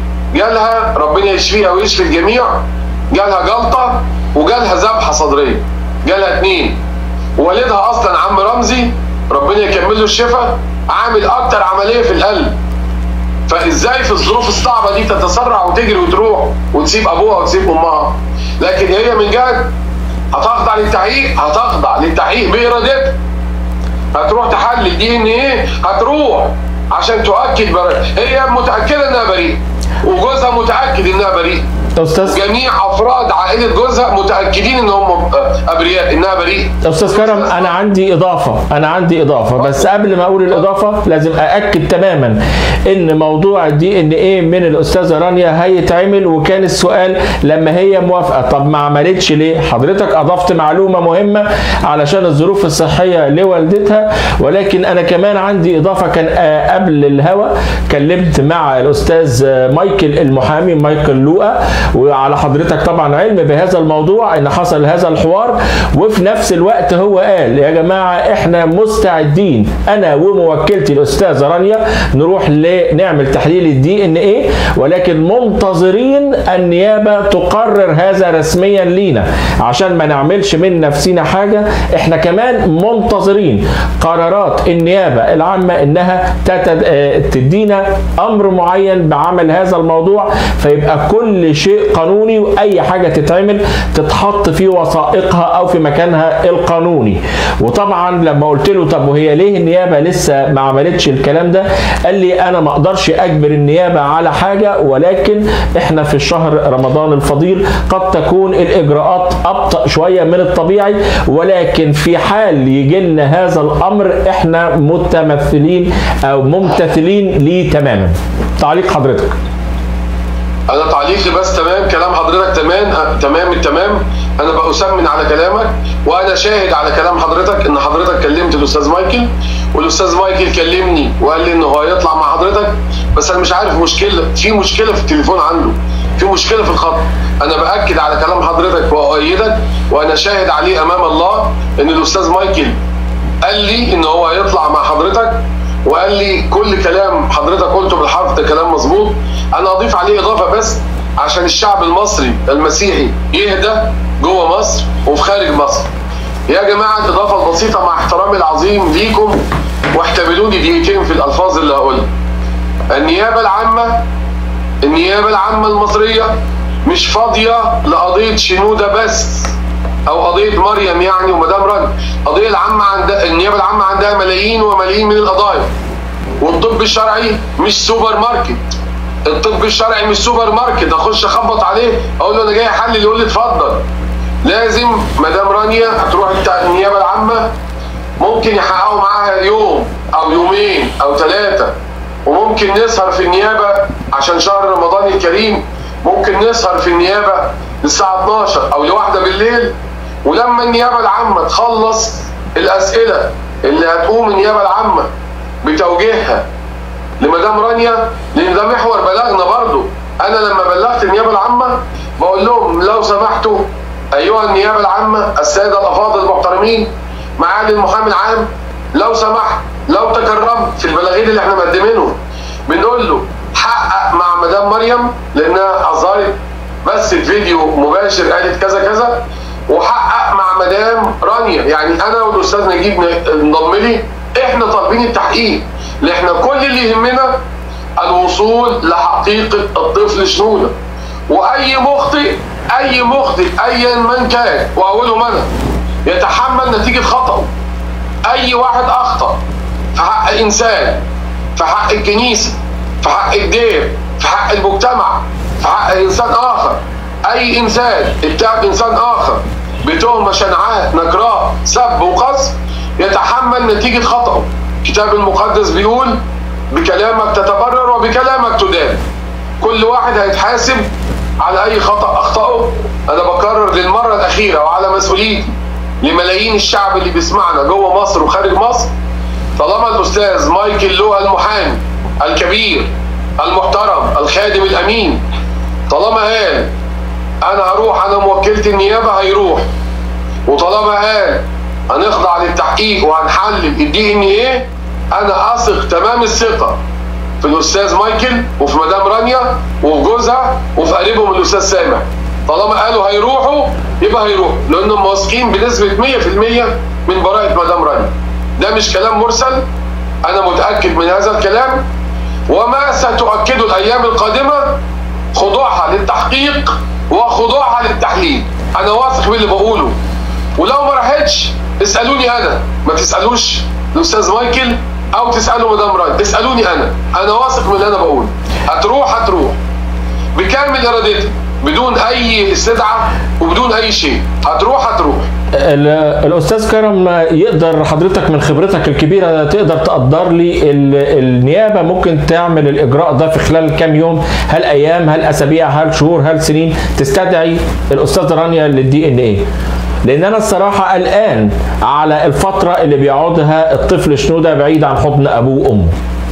جالها ربنا يشفيها ويشفي الجميع جالها جلطه وجالها ذبحه صدريه جالها اتنين والدها اصلا عم رمزي ربنا يكمل له الشفاء عامل اكتر عمليه في القلب فازاي في الظروف الصعبه دي تتسرع وتجري وتروح وتسيب ابوها وتسيب امها لكن هي من جهه هتخضع للتحقيق هتخضع للتحقيق بارادتها هتروح تحلل دي ان ايه هتروح عشان تؤكد براءة هي متاكده انها بريئه وجوزها متاكد انها بريئه استاذ جميع افراد عائله جوزها متاكدين ان هم ابرياء انها بريئه استاذ كرم انا عندي اضافه انا عندي اضافه بس قبل ما اقول الاضافه لازم ااكد تماما ان موضوع الدي ان ايه من الاستاذه رانيا هيتعمل وكان السؤال لما هي موافقه طب ما عملتش ليه حضرتك اضفت معلومه مهمه علشان الظروف الصحيه لوالدتها ولكن انا كمان عندي اضافه كان قبل الهوا كلمت مع الاستاذ مايكل المحامي مايكل لوقا وعلى حضرتك طبعا علم بهذا الموضوع ان حصل هذا الحوار وفي نفس الوقت هو قال يا جماعه احنا مستعدين انا وموكلتي الاستاذه رانيا نروح نعمل تحليل الدي ان ايه ولكن منتظرين النيابه تقرر هذا رسميا لينا عشان ما نعملش من نفسنا حاجه احنا كمان منتظرين قرارات النيابه العامه انها تدينا امر معين بعمل هذا الموضوع فيبقى كل شيء قانوني واي حاجه تتعمل تتحط في وثائقها او في مكانها القانوني وطبعا لما قلت له طب وهي ليه النيابه لسه ما عملتش الكلام ده قال لي انا ما اقدرش اجبر النيابه على حاجه ولكن احنا في الشهر رمضان الفضيل قد تكون الاجراءات ابطا شويه من الطبيعي ولكن في حال يجي لنا هذا الامر احنا متمثلين او ممتثلين ليه تماما تعليق حضرتك انا تعليقي بس تمام كلام حضرتك تمام تمام التمام انا بأسمن على كلامك وانا شاهد على كلام حضرتك ان حضرتك كلمت الاستاذ مايكل والاستاذ مايكل كلمني وقال لي انه هو هيطلع مع حضرتك بس انا مش عارف مشكله في مشكله في التليفون عنده في مشكله في الخط انا باكد على كلام حضرتك واؤيدك وانا شاهد عليه امام الله ان الاستاذ مايكل قال لي ان هو هيطلع مع حضرتك وقال لي كل كلام حضرتك قلته بالحرف ده كلام مظبوط انا اضيف عليه اضافه بس عشان الشعب المصري المسيحي يهدى جوه مصر وفي خارج مصر يا جماعه الاضافه البسيطه مع احترامي العظيم ليكم واحتملوني دقيقتين في الالفاظ اللي هقولها النيابه العامه النيابه العامه المصريه مش فاضيه لقضيه شنوده بس او قضيه مريم يعني ومدام رانيا القضيه العامه عند النيابه العامه عندها ملايين وملايين من القضايا والطب الشرعي مش سوبر ماركت الطب الشرعي مش سوبر ماركت اخش اخبط عليه اقول له انا جاي احلل يقول لي اتفضل لازم مدام رانيا هتروح النيابه العامه ممكن يحققوا معاها يوم او يومين او ثلاثه وممكن نسهر في النيابه عشان شهر رمضان الكريم ممكن نسهر في النيابه للساعه 12 او لواحده بالليل ولما النيابه العامه تخلص الاسئله اللي هتقوم النيابه العامه بتوجيهها لمدام رانيا لان ده محور بلاغنا برضو انا لما بلغت النيابه العامه بقول لهم لو سمحتوا ايها النيابه العامه الساده الافاضل المحترمين معالي المحامي العام لو سمحت لو تكرمت في البلاغين اللي احنا مقدمينهم بنقول له حقق مع مدام مريم لانها اظهرت بس الفيديو مباشر قالت كذا كذا وحقق مع مدام رانيا يعني انا والاستاذ نجيب انضم لي احنا طالبين التحقيق لان احنا كل اللي يهمنا الوصول لحقيقه الطفل شنوده واي مخطئ اي مخطئ ايا من كان واولهم انا يتحمل نتيجه خطأه اي واحد اخطأ في حق انسان في حق الكنيسه في حق الدير في حق المجتمع في حق انسان اخر اي انسان اتهم انسان اخر بتهمه شنعاء نكراء سب وقذف يتحمل نتيجه خطأه الكتاب المقدس بيقول بكلامك تتبرر وبكلامك تدان كل واحد هيتحاسب على اي خطأ اخطأه انا بكرر للمره الاخيره وعلى مسؤوليتي لملايين الشعب اللي بيسمعنا جوه مصر وخارج مصر طالما الاستاذ مايكل لوها المحامي الكبير المحترم الخادم الامين طالما قال انا هروح انا موكلة النيابه هيروح وطالما قال هنخضع للتحقيق وهنحلل الدي ان ايه انا اثق تمام الثقه في الاستاذ مايكل وفي مدام رانيا وفي جوزها وفي قريبهم الاستاذ سامح طالما قالوا هيروحوا يبقى هيروحوا لانهم واثقين بنسبه 100% من براءه مدام رانيا ده مش كلام مرسل انا متاكد من هذا الكلام وما ستؤكده الايام القادمه خضوعها للتحقيق وخضوعها للتحليل انا واثق باللي بقوله ولو ما راحتش اسالوني انا ما تسالوش الاستاذ مايكل او تسالوا مدام رانيا اسالوني انا انا واثق من اللي انا بقوله هتروح هتروح بكامل ارادتها بدون اي استدعاء وبدون اي شيء هتروح هتروح الاستاذ كرم يقدر حضرتك من خبرتك الكبيره تقدر تقدر لي النيابه ممكن تعمل الاجراء ده في خلال كام يوم هل ايام هل اسابيع هل شهور هل سنين تستدعي الاستاذ رانيا للدي ان ايه لان انا الصراحه قلقان على الفتره اللي بيقعدها الطفل شنوده بعيد عن حضن ابوه وامه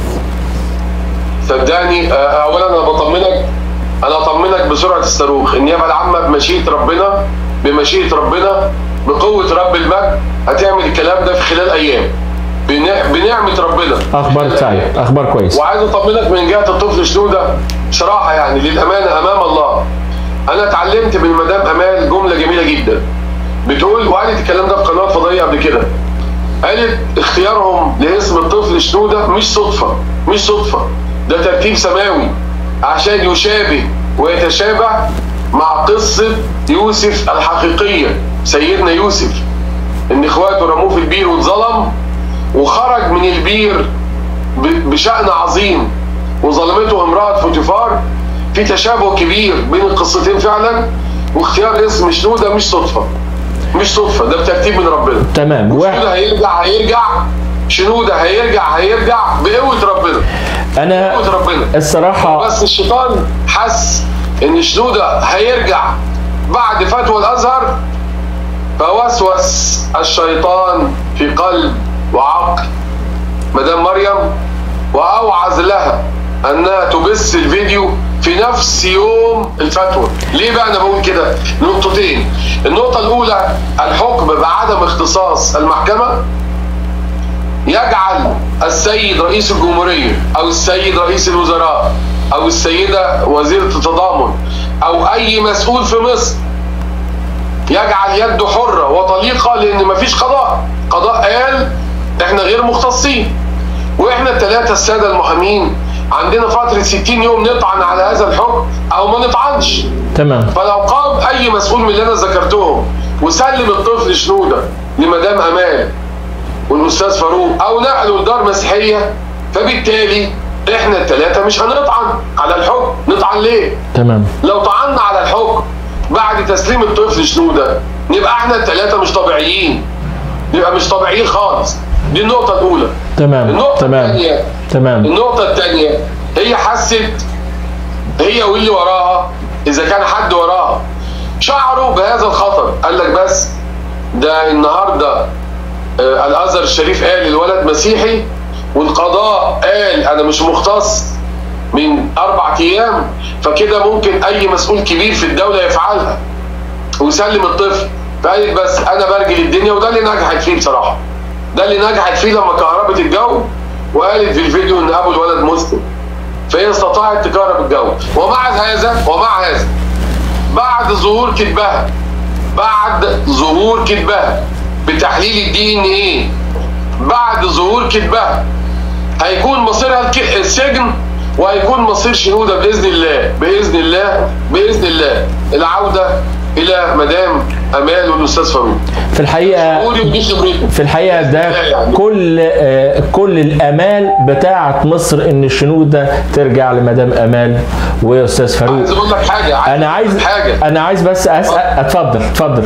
صدقني اولا انا بطمنك انا اطمنك بسرعه الصاروخ النيابه العامه بمشيئه ربنا بمشيئه ربنا بقوه رب المجد هتعمل الكلام ده في خلال ايام بنعمه ربنا اخبار سعيد اخبار كويس وعايز اطمنك من جهه الطفل شنوده بصراحه يعني للامانه امام الله انا اتعلمت من مدام امال جمله جميله جدا بتقول وقالت الكلام ده في قناه فضائيه قبل كده قالت اختيارهم لاسم الطفل شنوده مش صدفه مش صدفه ده ترتيب سماوي عشان يشابه ويتشابه مع قصة يوسف الحقيقية سيدنا يوسف ان اخواته رموه في البير واتظلم وخرج من البير بشأن عظيم وظلمته امرأة فوتيفار في تشابه كبير بين القصتين فعلا واختيار اسم شنودة مش صدفة مش صدفة ده بترتيب من ربنا تمام شنودة هيرجع هيرجع شنودة هيرجع هيرجع بقوة ربنا انا بقوة ربنا الصراحه بس الشيطان حس ان شنودة هيرجع بعد فتوى الازهر فوسوس الشيطان في قلب وعقل مدام مريم واوعز لها انها تبث الفيديو في نفس يوم الفتوى ليه بقى انا بقول كده نقطتين النقطه الاولى الحكم بعدم اختصاص المحكمه يجعل السيد رئيس الجمهورية أو السيد رئيس الوزراء أو السيدة وزيرة التضامن أو أي مسؤول في مصر يجعل يده حرة وطليقة لأن مفيش قضاء قضاء قال إحنا غير مختصين وإحنا الثلاثة السادة المحامين عندنا فترة 60 يوم نطعن على هذا الحكم أو ما نطعنش تمام فلو قام أي مسؤول من اللي أنا ذكرتهم وسلم الطفل شنوده لمدام امال والاستاذ فاروق او نقله لدار مسيحيه فبالتالي احنا الثلاثه مش هنطعن على الحكم نطعن ليه تمام لو طعنا على الحكم بعد تسليم الطفل شنوده نبقى احنا الثلاثه مش طبيعيين نبقى مش طبيعيين خالص دي النقطه الاولى تمام النقطه تمام الثانيه تمام النقطة الثانية هي حست هي واللي وراها إذا كان حد وراها شعروا بهذا الخطر قال لك بس ده النهاردة آه، الأزهر الشريف قال الولد مسيحي والقضاء قال أنا مش مختص من أربع أيام فكده ممكن أي مسؤول كبير في الدولة يفعلها ويسلم الطفل فقالت بس أنا برجل الدنيا وده اللي نجحت فيه بصراحة ده اللي نجحت فيه لما كهربت الجو وقالت في الفيديو ان ابو الولد مسلم فهي استطاعت تكهرب الجو ومع هذا ومع هذا بعد ظهور كذبها بعد ظهور كذبها بتحليل الدي ان ايه بعد ظهور كذبها هيكون مصيرها الك- السجن وهيكون مصير شنودة بإذن الله بإذن الله بإذن الله العودة إلى مدام أمال والأستاذ فاروق في الحقيقه قولي ودي خبرتي في الحقيقه ده كل آه، كل الامال بتاعه مصر ان الشنوده ترجع لمدام امال واستاذ فاروق عايز أقول لك حاجة انا عايز حاجة انا عايز بس اسال اتفضل اتفضل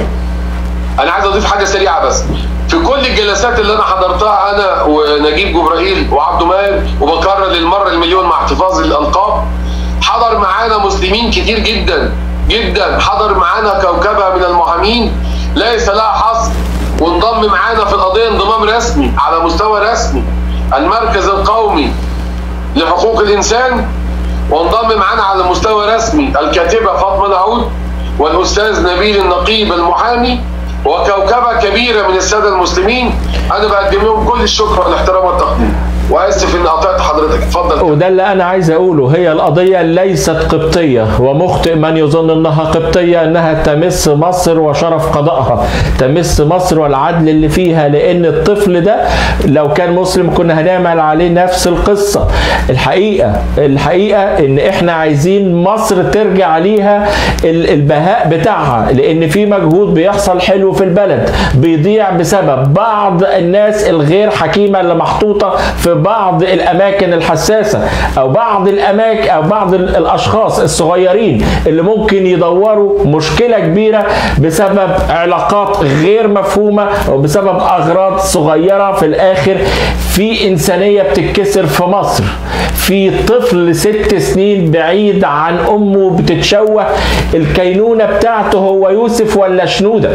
انا عايز اضيف حاجه سريعه بس في كل الجلسات اللي انا حضرتها انا ونجيب جبرائيل وعبده ماهر وبكرر للمره المليون مع احتفاظ الالقاب حضر معانا مسلمين كتير جدا جدا حضر معانا كوكبه من المحامين ليس لها حصر وانضم معانا في القضيه انضمام رسمي على مستوى رسمي المركز القومي لحقوق الانسان وانضم معانا على مستوى رسمي الكاتبه فاطمه نعود والاستاذ نبيل النقيب المحامي وكوكبه كبيره من الساده المسلمين انا بقدم لهم كل الشكر والاحترام والتقدير واسف ان قطعت حضرتك اتفضل وده اللي انا عايز اقوله هي القضيه ليست قبطيه ومخطئ من يظن انها قبطيه انها تمس مصر وشرف قضائها تمس مصر والعدل اللي فيها لان الطفل ده لو كان مسلم كنا هنعمل عليه نفس القصه الحقيقه الحقيقه ان احنا عايزين مصر ترجع ليها ال- البهاء بتاعها لان في مجهود بيحصل حلو في البلد بيضيع بسبب بعض الناس الغير حكيمه اللي محطوطه في بعض الاماكن الحساسه او بعض الاماكن او بعض ال- الاشخاص الصغيرين اللي ممكن يدوروا مشكله كبيره بسبب علاقات غير مفهومه وبسبب اغراض صغيره في الاخر في انسانيه بتتكسر في مصر في طفل ست سنين بعيد عن امه بتتشوه الكينونه بتاعته هو يوسف ولا شنوده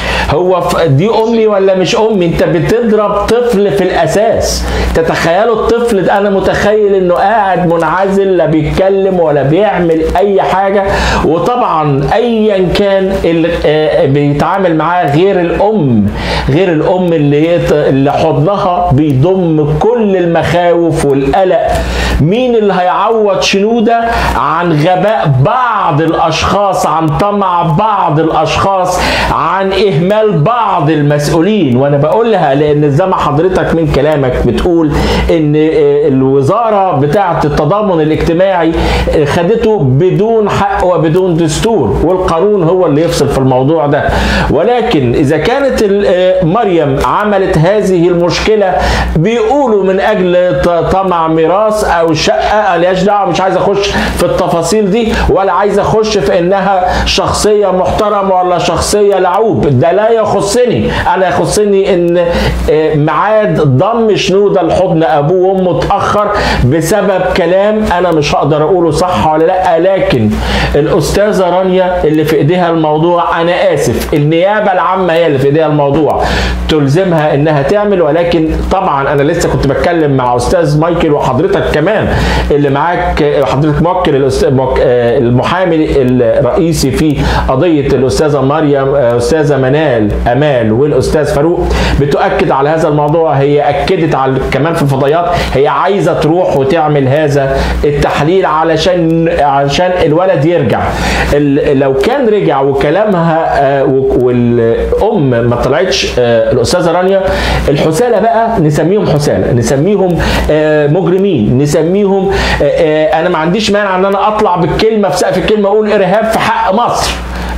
هو ف- دي امي ولا مش امي انت بتضرب طفل في الاساس تتخيلوا الطفل ده انا متخيل انه قاعد منعزل لا بيتكلم ولا بيعمل اي حاجه وطبعا ايا كان اللي آه، بيتعامل معاه غير الام غير الام اللي هي ت- اللي حضنها بيضم كل المخاوف والقلق مين اللي هيعوض شنوده عن غباء بعض الاشخاص عن طمع بعض الاشخاص عن اهمال بعض المسؤولين وانا بقولها لان زي ما حضرتك من كلامك بتقول ان آه، الوزاره بتاعه التضامن الاجتماعي آه، خدته بدون حق وبدون دستور والقانون هو اللي يفصل في الموضوع ده ولكن اذا كانت ال- آه، مريم عملت هذه المشكله بيقولوا من اجل ط- طمع ميراث او شقه ملهاش دعوه مش عايز اخش في التفاصيل دي ولا عايز اخش في انها شخصيه محترمه ولا شخصيه لعوب ده لا يخصني انا يخصني ان آه، ميعاد ضم شنوده لحضن ابوه وامه اتاخر بسبب كلام انا مش هقدر اقوله صح ولا لا لكن الاستاذه رانيا اللي في ايديها الموضوع انا اسف النيابه العامه هي اللي في ايديها الموضوع تلزمها انها تعمل ولكن طبعا انا لسه كنت بتكلم مع استاذ مايكل وحضرتك كمان اللي معاك حضرتك موكل الأست- موك- آه، المحامي الرئيسي في قضيه الاستاذه مريم آه، استاذه منال امال والاستاذ فاروق بتؤكد على هذا الموضوع هي اكدت على كمان في الفضائيات هي عايزه تروح وتعمل هذا التحليل علشان علشان الولد يرجع ال- لو كان رجع وكلامها آه، و- والام ما طلعتش آه، الاستاذه رانيا الحساله بقى نسميهم حساله نسميهم آه، مجرمين نسميهم آه، آه، انا ما عنديش مانع ان انا اطلع بالكلمه في سقف الكلمه اقول ارهاب في حق مصر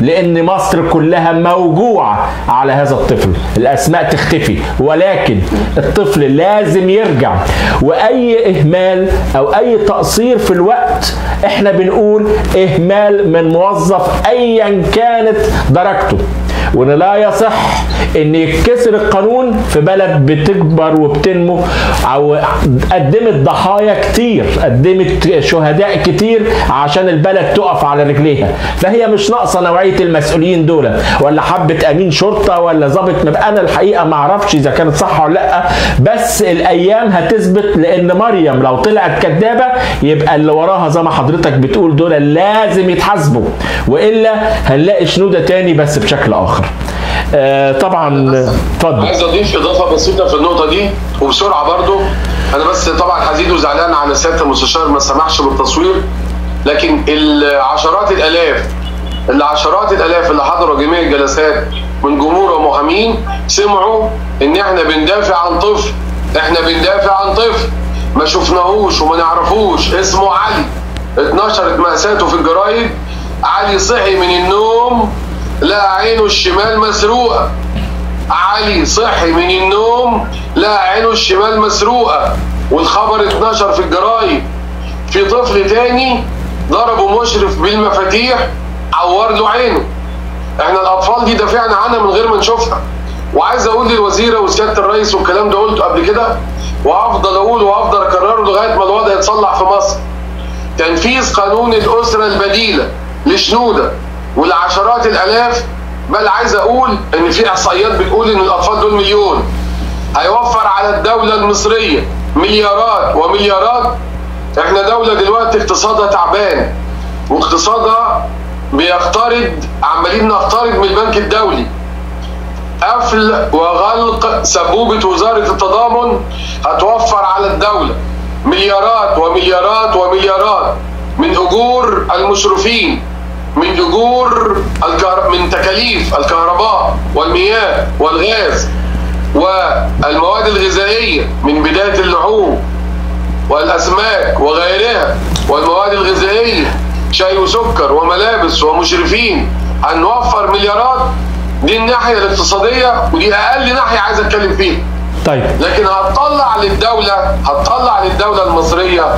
لان مصر كلها موجوعه على هذا الطفل الاسماء تختفي ولكن الطفل لازم يرجع واي اهمال او اي تقصير في الوقت احنا بنقول اهمال من موظف ايا كانت درجته وان لا يصح ان يتكسر القانون في بلد بتكبر وبتنمو او قدمت ضحايا كتير قدمت شهداء كتير عشان البلد تقف على رجليها فهي مش ناقصه نوعيه المسؤولين دول ولا حبه امين شرطه ولا ضابط مبقى انا الحقيقه ما اعرفش اذا كانت صح ولا لا بس الايام هتثبت لان مريم لو طلعت كدابه يبقى اللي وراها زي ما حضرتك بتقول دول لازم يتحاسبوا والا هنلاقي شنوده تاني بس بشكل اخر آه طبعا اتفضل عايز اضيف اضافه بسيطه في النقطه دي وبسرعه برضو انا بس طبعا حزين وزعلان على سياده المستشار ما سمحش بالتصوير لكن العشرات الالاف العشرات الالاف اللي حضروا جميع الجلسات من جمهور ومحامين سمعوا ان احنا بندافع عن طفل احنا بندافع عن طفل ما شفناهوش وما نعرفوش اسمه علي اتنشرت مأساته في الجرايد علي صحي من النوم لقى عينه الشمال مسروقه علي صحي من النوم لقى عينه الشمال مسروقه والخبر اتنشر في الجرايد في طفل تاني ضربه مشرف بالمفاتيح عور له عينه احنا الاطفال دي دافعنا عنها من غير ما نشوفها وعايز اقول للوزيره وسياده الرئيس والكلام ده قلته قبل كده وهفضل اقوله وهفضل اكرره لغايه ما الوضع يتصلح في مصر تنفيذ قانون الاسره البديله لشنوده والعشرات الالاف بل عايز اقول ان في احصائيات بتقول ان الاطفال دول مليون هيوفر على الدوله المصريه مليارات ومليارات احنا دوله دلوقتي اقتصادها تعبان واقتصادها بيقترض عمالين نقترض من البنك الدولي قفل وغلق سبوبة وزارة التضامن هتوفر على الدولة مليارات ومليارات ومليارات من أجور المشرفين من أجور الكهر... من تكاليف الكهرباء والمياه والغاز والمواد الغذائية من بداية اللحوم والأسماك وغيرها والمواد الغذائية شاي وسكر وملابس ومشرفين هنوفر مليارات دي الناحية الاقتصادية ودي أقل ناحية عايز أتكلم فيها طيب لكن هتطلع للدولة هتطلع للدولة المصرية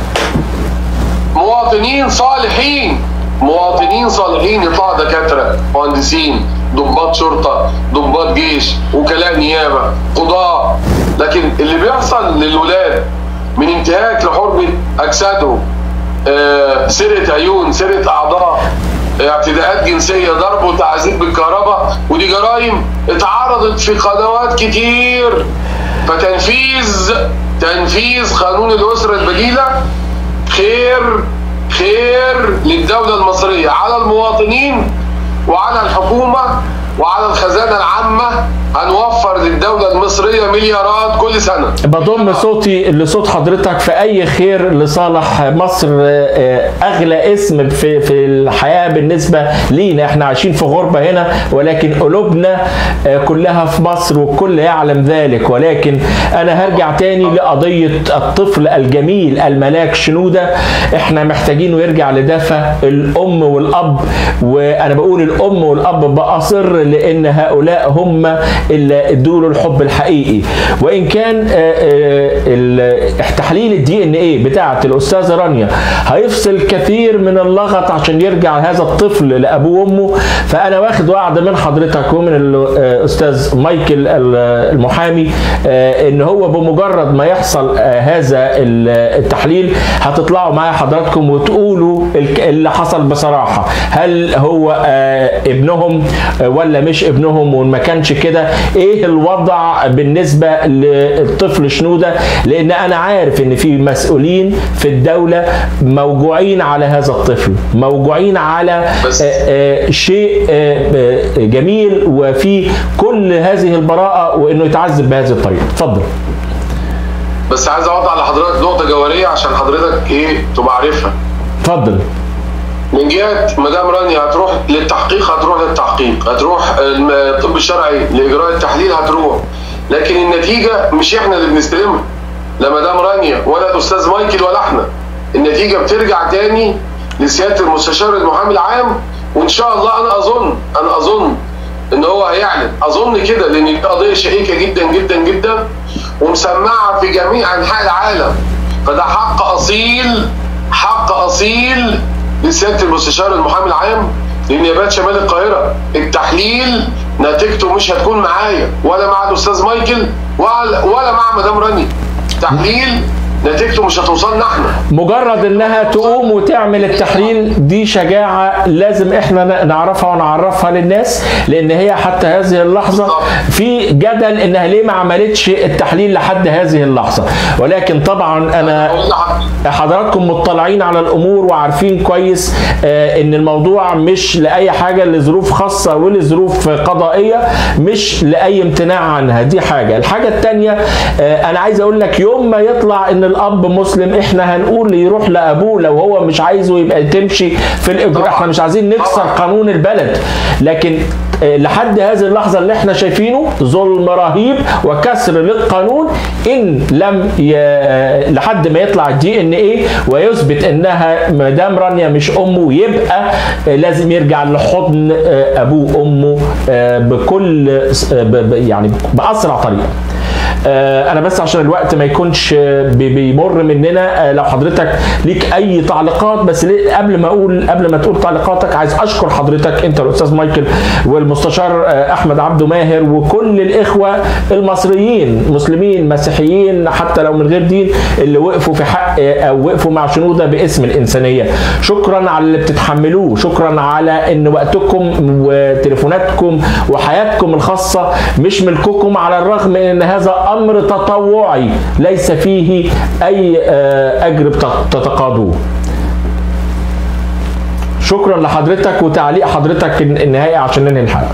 مواطنين صالحين مواطنين صالحين يطلعوا دكاترة مهندسين ضباط شرطة ضباط جيش وكلاء نيابة قضاء لكن اللي بيحصل للولاد من انتهاك لحرمة أجسادهم آه، سرقة عيون سرقة أعضاء اعتداءات جنسية ضرب وتعذيب بالكهرباء ودي جرائم اتعرضت في قنوات كتير فتنفيذ تنفيذ قانون الأسرة البديلة خير خير للدولة المصرية على المواطنين وعلى الحكومة وعلى الخزانة العامة هنوفر للدولة المصرية مليارات كل سنة بضم صوتي لصوت حضرتك في اي خير لصالح مصر آه، اغلى اسم في في الحياه بالنسبه لينا احنا عايشين في غربه هنا ولكن قلوبنا آه، كلها في مصر والكل يعلم ذلك ولكن انا هرجع تاني لقضيه الطفل الجميل الملاك شنوده احنا محتاجينه يرجع لدفى الام والاب وانا بقول الام والاب بأصر لان هؤلاء هم اللي ادوا له الحب الحقيقي وان كان آه، آه، ال- تحليل الدي ان ايه بتاعه الاستاذه رانيا هيفصل كثير من اللغط عشان يرجع هذا الطفل لابوه وامه فانا واخد وعد من حضرتك ومن الاستاذ مايكل ال- المحامي آه، ان هو بمجرد ما يحصل آه، هذا ال- التحليل هتطلعوا معايا حضراتكم وتقولوا الك- اللي حصل بصراحه هل هو آه، ابنهم آه، ولا مش ابنهم وما كانش كده ايه الوضع بالنسبه للطفل شنوده لان انا عارف ان في مسؤولين في الدوله موجوعين على هذا الطفل موجوعين على بس- آه، آه، شيء آه، آه، جميل وفي كل هذه البراءه وانه يتعذب بهذه الطريقه اتفضل بس عايز اوضح لحضرتك نقطة جوهرية عشان حضرتك ايه تبقى عارفها اتفضل من جهة مدام رانيا هتروح للتحقيق هتروح للتحقيق هتروح الم- الطب الشرعي لإجراء التحليل هتروح لكن النتيجة مش احنا اللي بنستلمها لا مدام رانيا ولا الأستاذ مايكل ولا احنا النتيجة بترجع تاني لسيادة المستشار المحامي العام وان شاء الله انا اظن انا اظن ان هو هيعلن اظن كده لان دي قضيه شائكه جدا جدا جدا ومسمعه في جميع انحاء العالم فده حق اصيل حق اصيل لسياده المستشار المحامي العام لنيابات شمال القاهره التحليل نتيجته مش هتكون معايا ولا مع الاستاذ مايكل ولا ولا مع مدام راني تحليل نتيجته مش هتوصلنا احنا مجرد انها تقوم وتعمل التحليل دي شجاعه لازم احنا نعرفها ونعرفها للناس لان هي حتى هذه اللحظه في جدل انها ليه ما عملتش التحليل لحد هذه اللحظه ولكن طبعا انا حضراتكم مطلعين على الامور وعارفين كويس آه ان الموضوع مش لاي حاجه لظروف خاصه ولظروف قضائيه مش لاي امتناع عنها دي حاجه الحاجه الثانيه آه انا عايز اقول لك يوم ما يطلع ان الاب مسلم احنا هنقول يروح لابوه لو هو مش عايزه يبقى تمشي في الاجراء احنا مش عايزين نكسر قانون البلد لكن لحد هذه اللحظة اللي احنا شايفينه ظلم رهيب وكسر للقانون ان لم ي... لحد ما يطلع الدي ان ايه ويثبت انها مدام رانيا مش امه يبقى لازم يرجع لحضن ابوه وامه بكل يعني باسرع طريقه انا بس عشان الوقت ما يكونش بيمر مننا لو حضرتك ليك اي تعليقات بس قبل ما اقول قبل ما تقول تعليقاتك عايز اشكر حضرتك انت الاستاذ مايكل والمستشار احمد عبده ماهر وكل الاخوه المصريين مسلمين مسيحيين حتى لو من غير دين اللي وقفوا في حق او وقفوا مع شنوده باسم الانسانيه شكرا على اللي بتتحملوه شكرا على ان وقتكم وتليفوناتكم وحياتكم الخاصه مش ملككم على الرغم من ان هذا امر تطوعي ليس فيه اي اجر تتقاضوه شكرا لحضرتك وتعليق حضرتك النهائي عشان ننهي الحلقه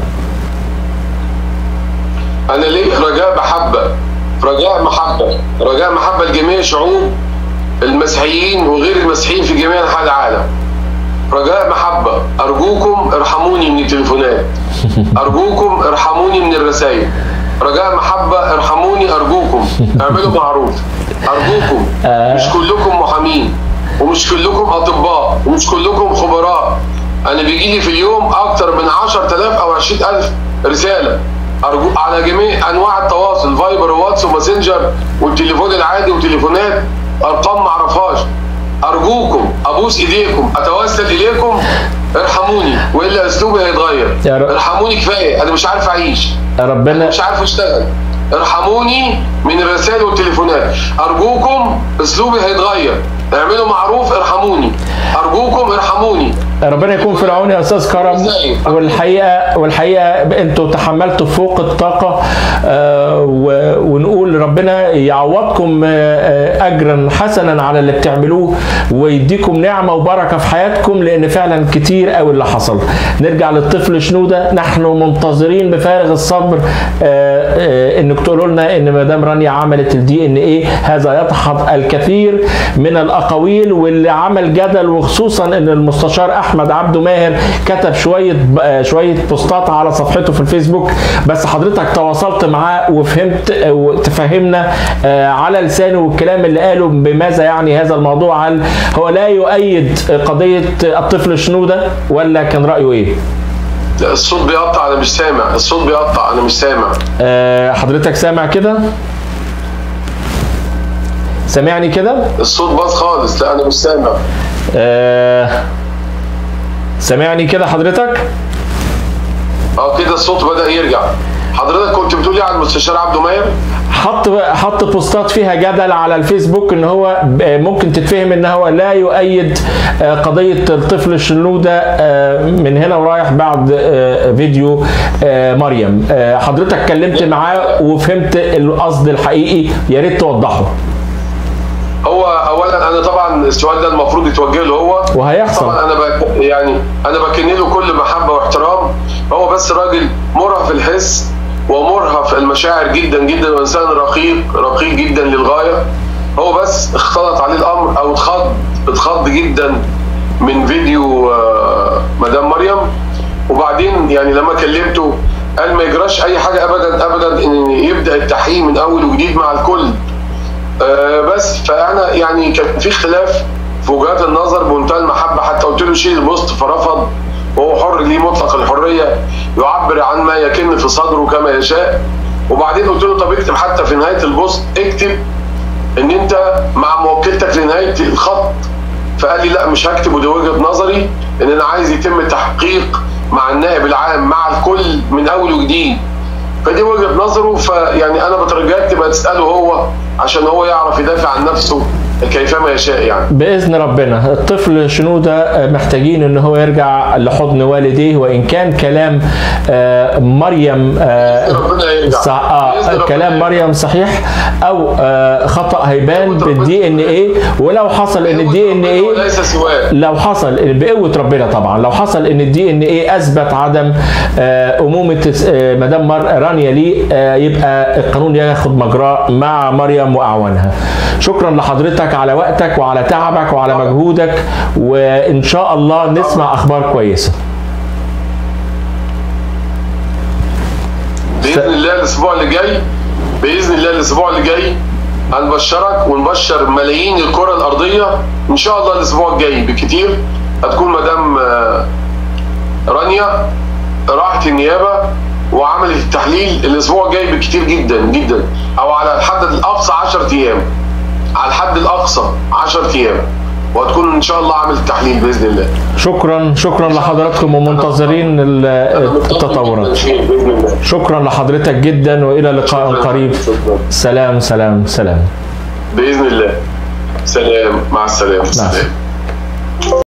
انا ليه رجاء محبه رجاء محبه رجاء محبه لجميع شعوب المسيحيين وغير المسيحيين في جميع انحاء العالم رجاء محبه ارجوكم ارحموني من التليفونات ارجوكم ارحموني من الرسائل رجاء محبة ارحموني أرجوكم اعملوا معروف أرجوكم مش كلكم محامين ومش كلكم أطباء ومش كلكم خبراء أنا بيجي لي في اليوم أكتر من 10000 أو 20000 رسالة أرجو على جميع أنواع التواصل فايبر وواتس وماسنجر والتليفون العادي وتليفونات أرقام معرفهاش أرجوكم أبوس إيديكم أتوسل إليكم ارحموني والا اسلوبي هيتغير ارحموني كفايه انا مش عارف اعيش ربنا مش عارف اشتغل ارحموني من الرسائل والتليفونات ارجوكم اسلوبي هيتغير اعملوا معروف ارحموني ارجوكم ارحموني ربنا يكون في العون يا استاذ كرم والحقيقه والحقيقه انتوا تحملتوا فوق الطاقه آه ونقول ربنا يعوضكم آه اجرا حسنا على اللي بتعملوه ويديكم نعمه وبركه في حياتكم لان فعلا كتير قوي اللي حصل نرجع للطفل شنوده نحن منتظرين بفارغ الصبر آه انك تقولوا لنا ان مدام رانيا عملت الدي ان ايه هذا يدحض الكثير من الاقاويل واللي عمل جدل وخصوصا ان المستشار احمد عبده ماهر كتب شويه شويه بوستات على صفحته في الفيسبوك بس حضرتك تواصلت معاه وفهمت وتفهمنا على لسانه والكلام اللي قاله بماذا يعني هذا الموضوع هل هو لا يؤيد قضيه الطفل شنوده ولا كان رايه ايه؟ لا الصوت بيقطع انا مش سامع الصوت بيقطع انا مش سامع أه حضرتك سامع كده سامعني كده الصوت باظ خالص لا انا مش سامع أه سامعني كده حضرتك اه كده الصوت بدا يرجع حضرتك كنت بتقولي على المستشار عبده ماهر حط حط بوستات فيها جدل على الفيسبوك ان هو ممكن تتفهم ان هو لا يؤيد قضيه الطفل الشنوده من هنا ورايح بعد فيديو مريم حضرتك اتكلمت معاه وفهمت القصد الحقيقي يا ريت توضحه هو اولا انا طبعا السؤال ده المفروض يتوجه له هو وهيحصل طبعا انا بك يعني انا بكن له كل محبه واحترام هو بس راجل مرهف الحس ومرهف المشاعر جدا جدا وانسان رقيق رقيق جدا للغايه هو بس اختلط عليه الامر او اتخض اتخض جدا من فيديو مدام مريم وبعدين يعني لما كلمته قال ما يجراش اي حاجه ابدا ابدا ان يبدا التحقيق من اول وجديد مع الكل آه بس فانا يعني كان في اختلاف في وجهات النظر بمنتهى المحبه حتى قلت له شيل البوست فرفض وهو حر ليه مطلق الحريه يعبر عن ما يكن في صدره كما يشاء وبعدين قلت له طب اكتب حتى في نهايه البوست اكتب ان انت مع موكلتك لنهايه الخط فقال لي لا مش هكتب ودي وجهه نظري ان انا عايز يتم التحقيق مع النائب العام مع الكل من اول وجديد فدي وجهه نظره فيعني انا بترجاك تبقى تساله هو عشان هو يعرف يدافع عن نفسه كيفما يشاء يعني باذن ربنا الطفل شنوده محتاجين ان هو يرجع لحضن والديه وان كان كلام آه، مريم آه، ربنا يرجع. صح آه بإذن ربنا كلام يرجع. مريم صحيح او آه، خطا هيبان بالدي ان ايه ولو حصل ان الدي ان ايه وليس سواه لو حصل بقوه ربنا طبعا لو حصل ان الدي ان ايه اثبت عدم آه، امومه آه، مدام مر- رانيا ليه آه، يبقى القانون ياخد مجراه مع مريم واعوانها شكرا لحضرتك على وقتك وعلى تعبك وعلى مجهودك وان شاء الله نسمع اخبار كويسه باذن الله الاسبوع اللي جاي باذن الله الاسبوع اللي جاي هنبشرك ونبشر ملايين الكره الارضيه ان شاء الله الاسبوع الجاي بكتير هتكون مدام آه، رانيا راحت النيابه وعملت التحليل الاسبوع الجاي بكتير جدا جدا او على الحد الاقصى 10 ايام على الحد الاقصى 10 ايام وهتكون ان شاء الله عملت التحليل باذن الله شكرا شكرا لحضراتكم ومنتظرين ال- التطورات باذن الله شكرا لحضرتك جدا والى لقاء قريب شكرا سلام سلام سلام باذن الله سلام مع السلامه السلامة. سلام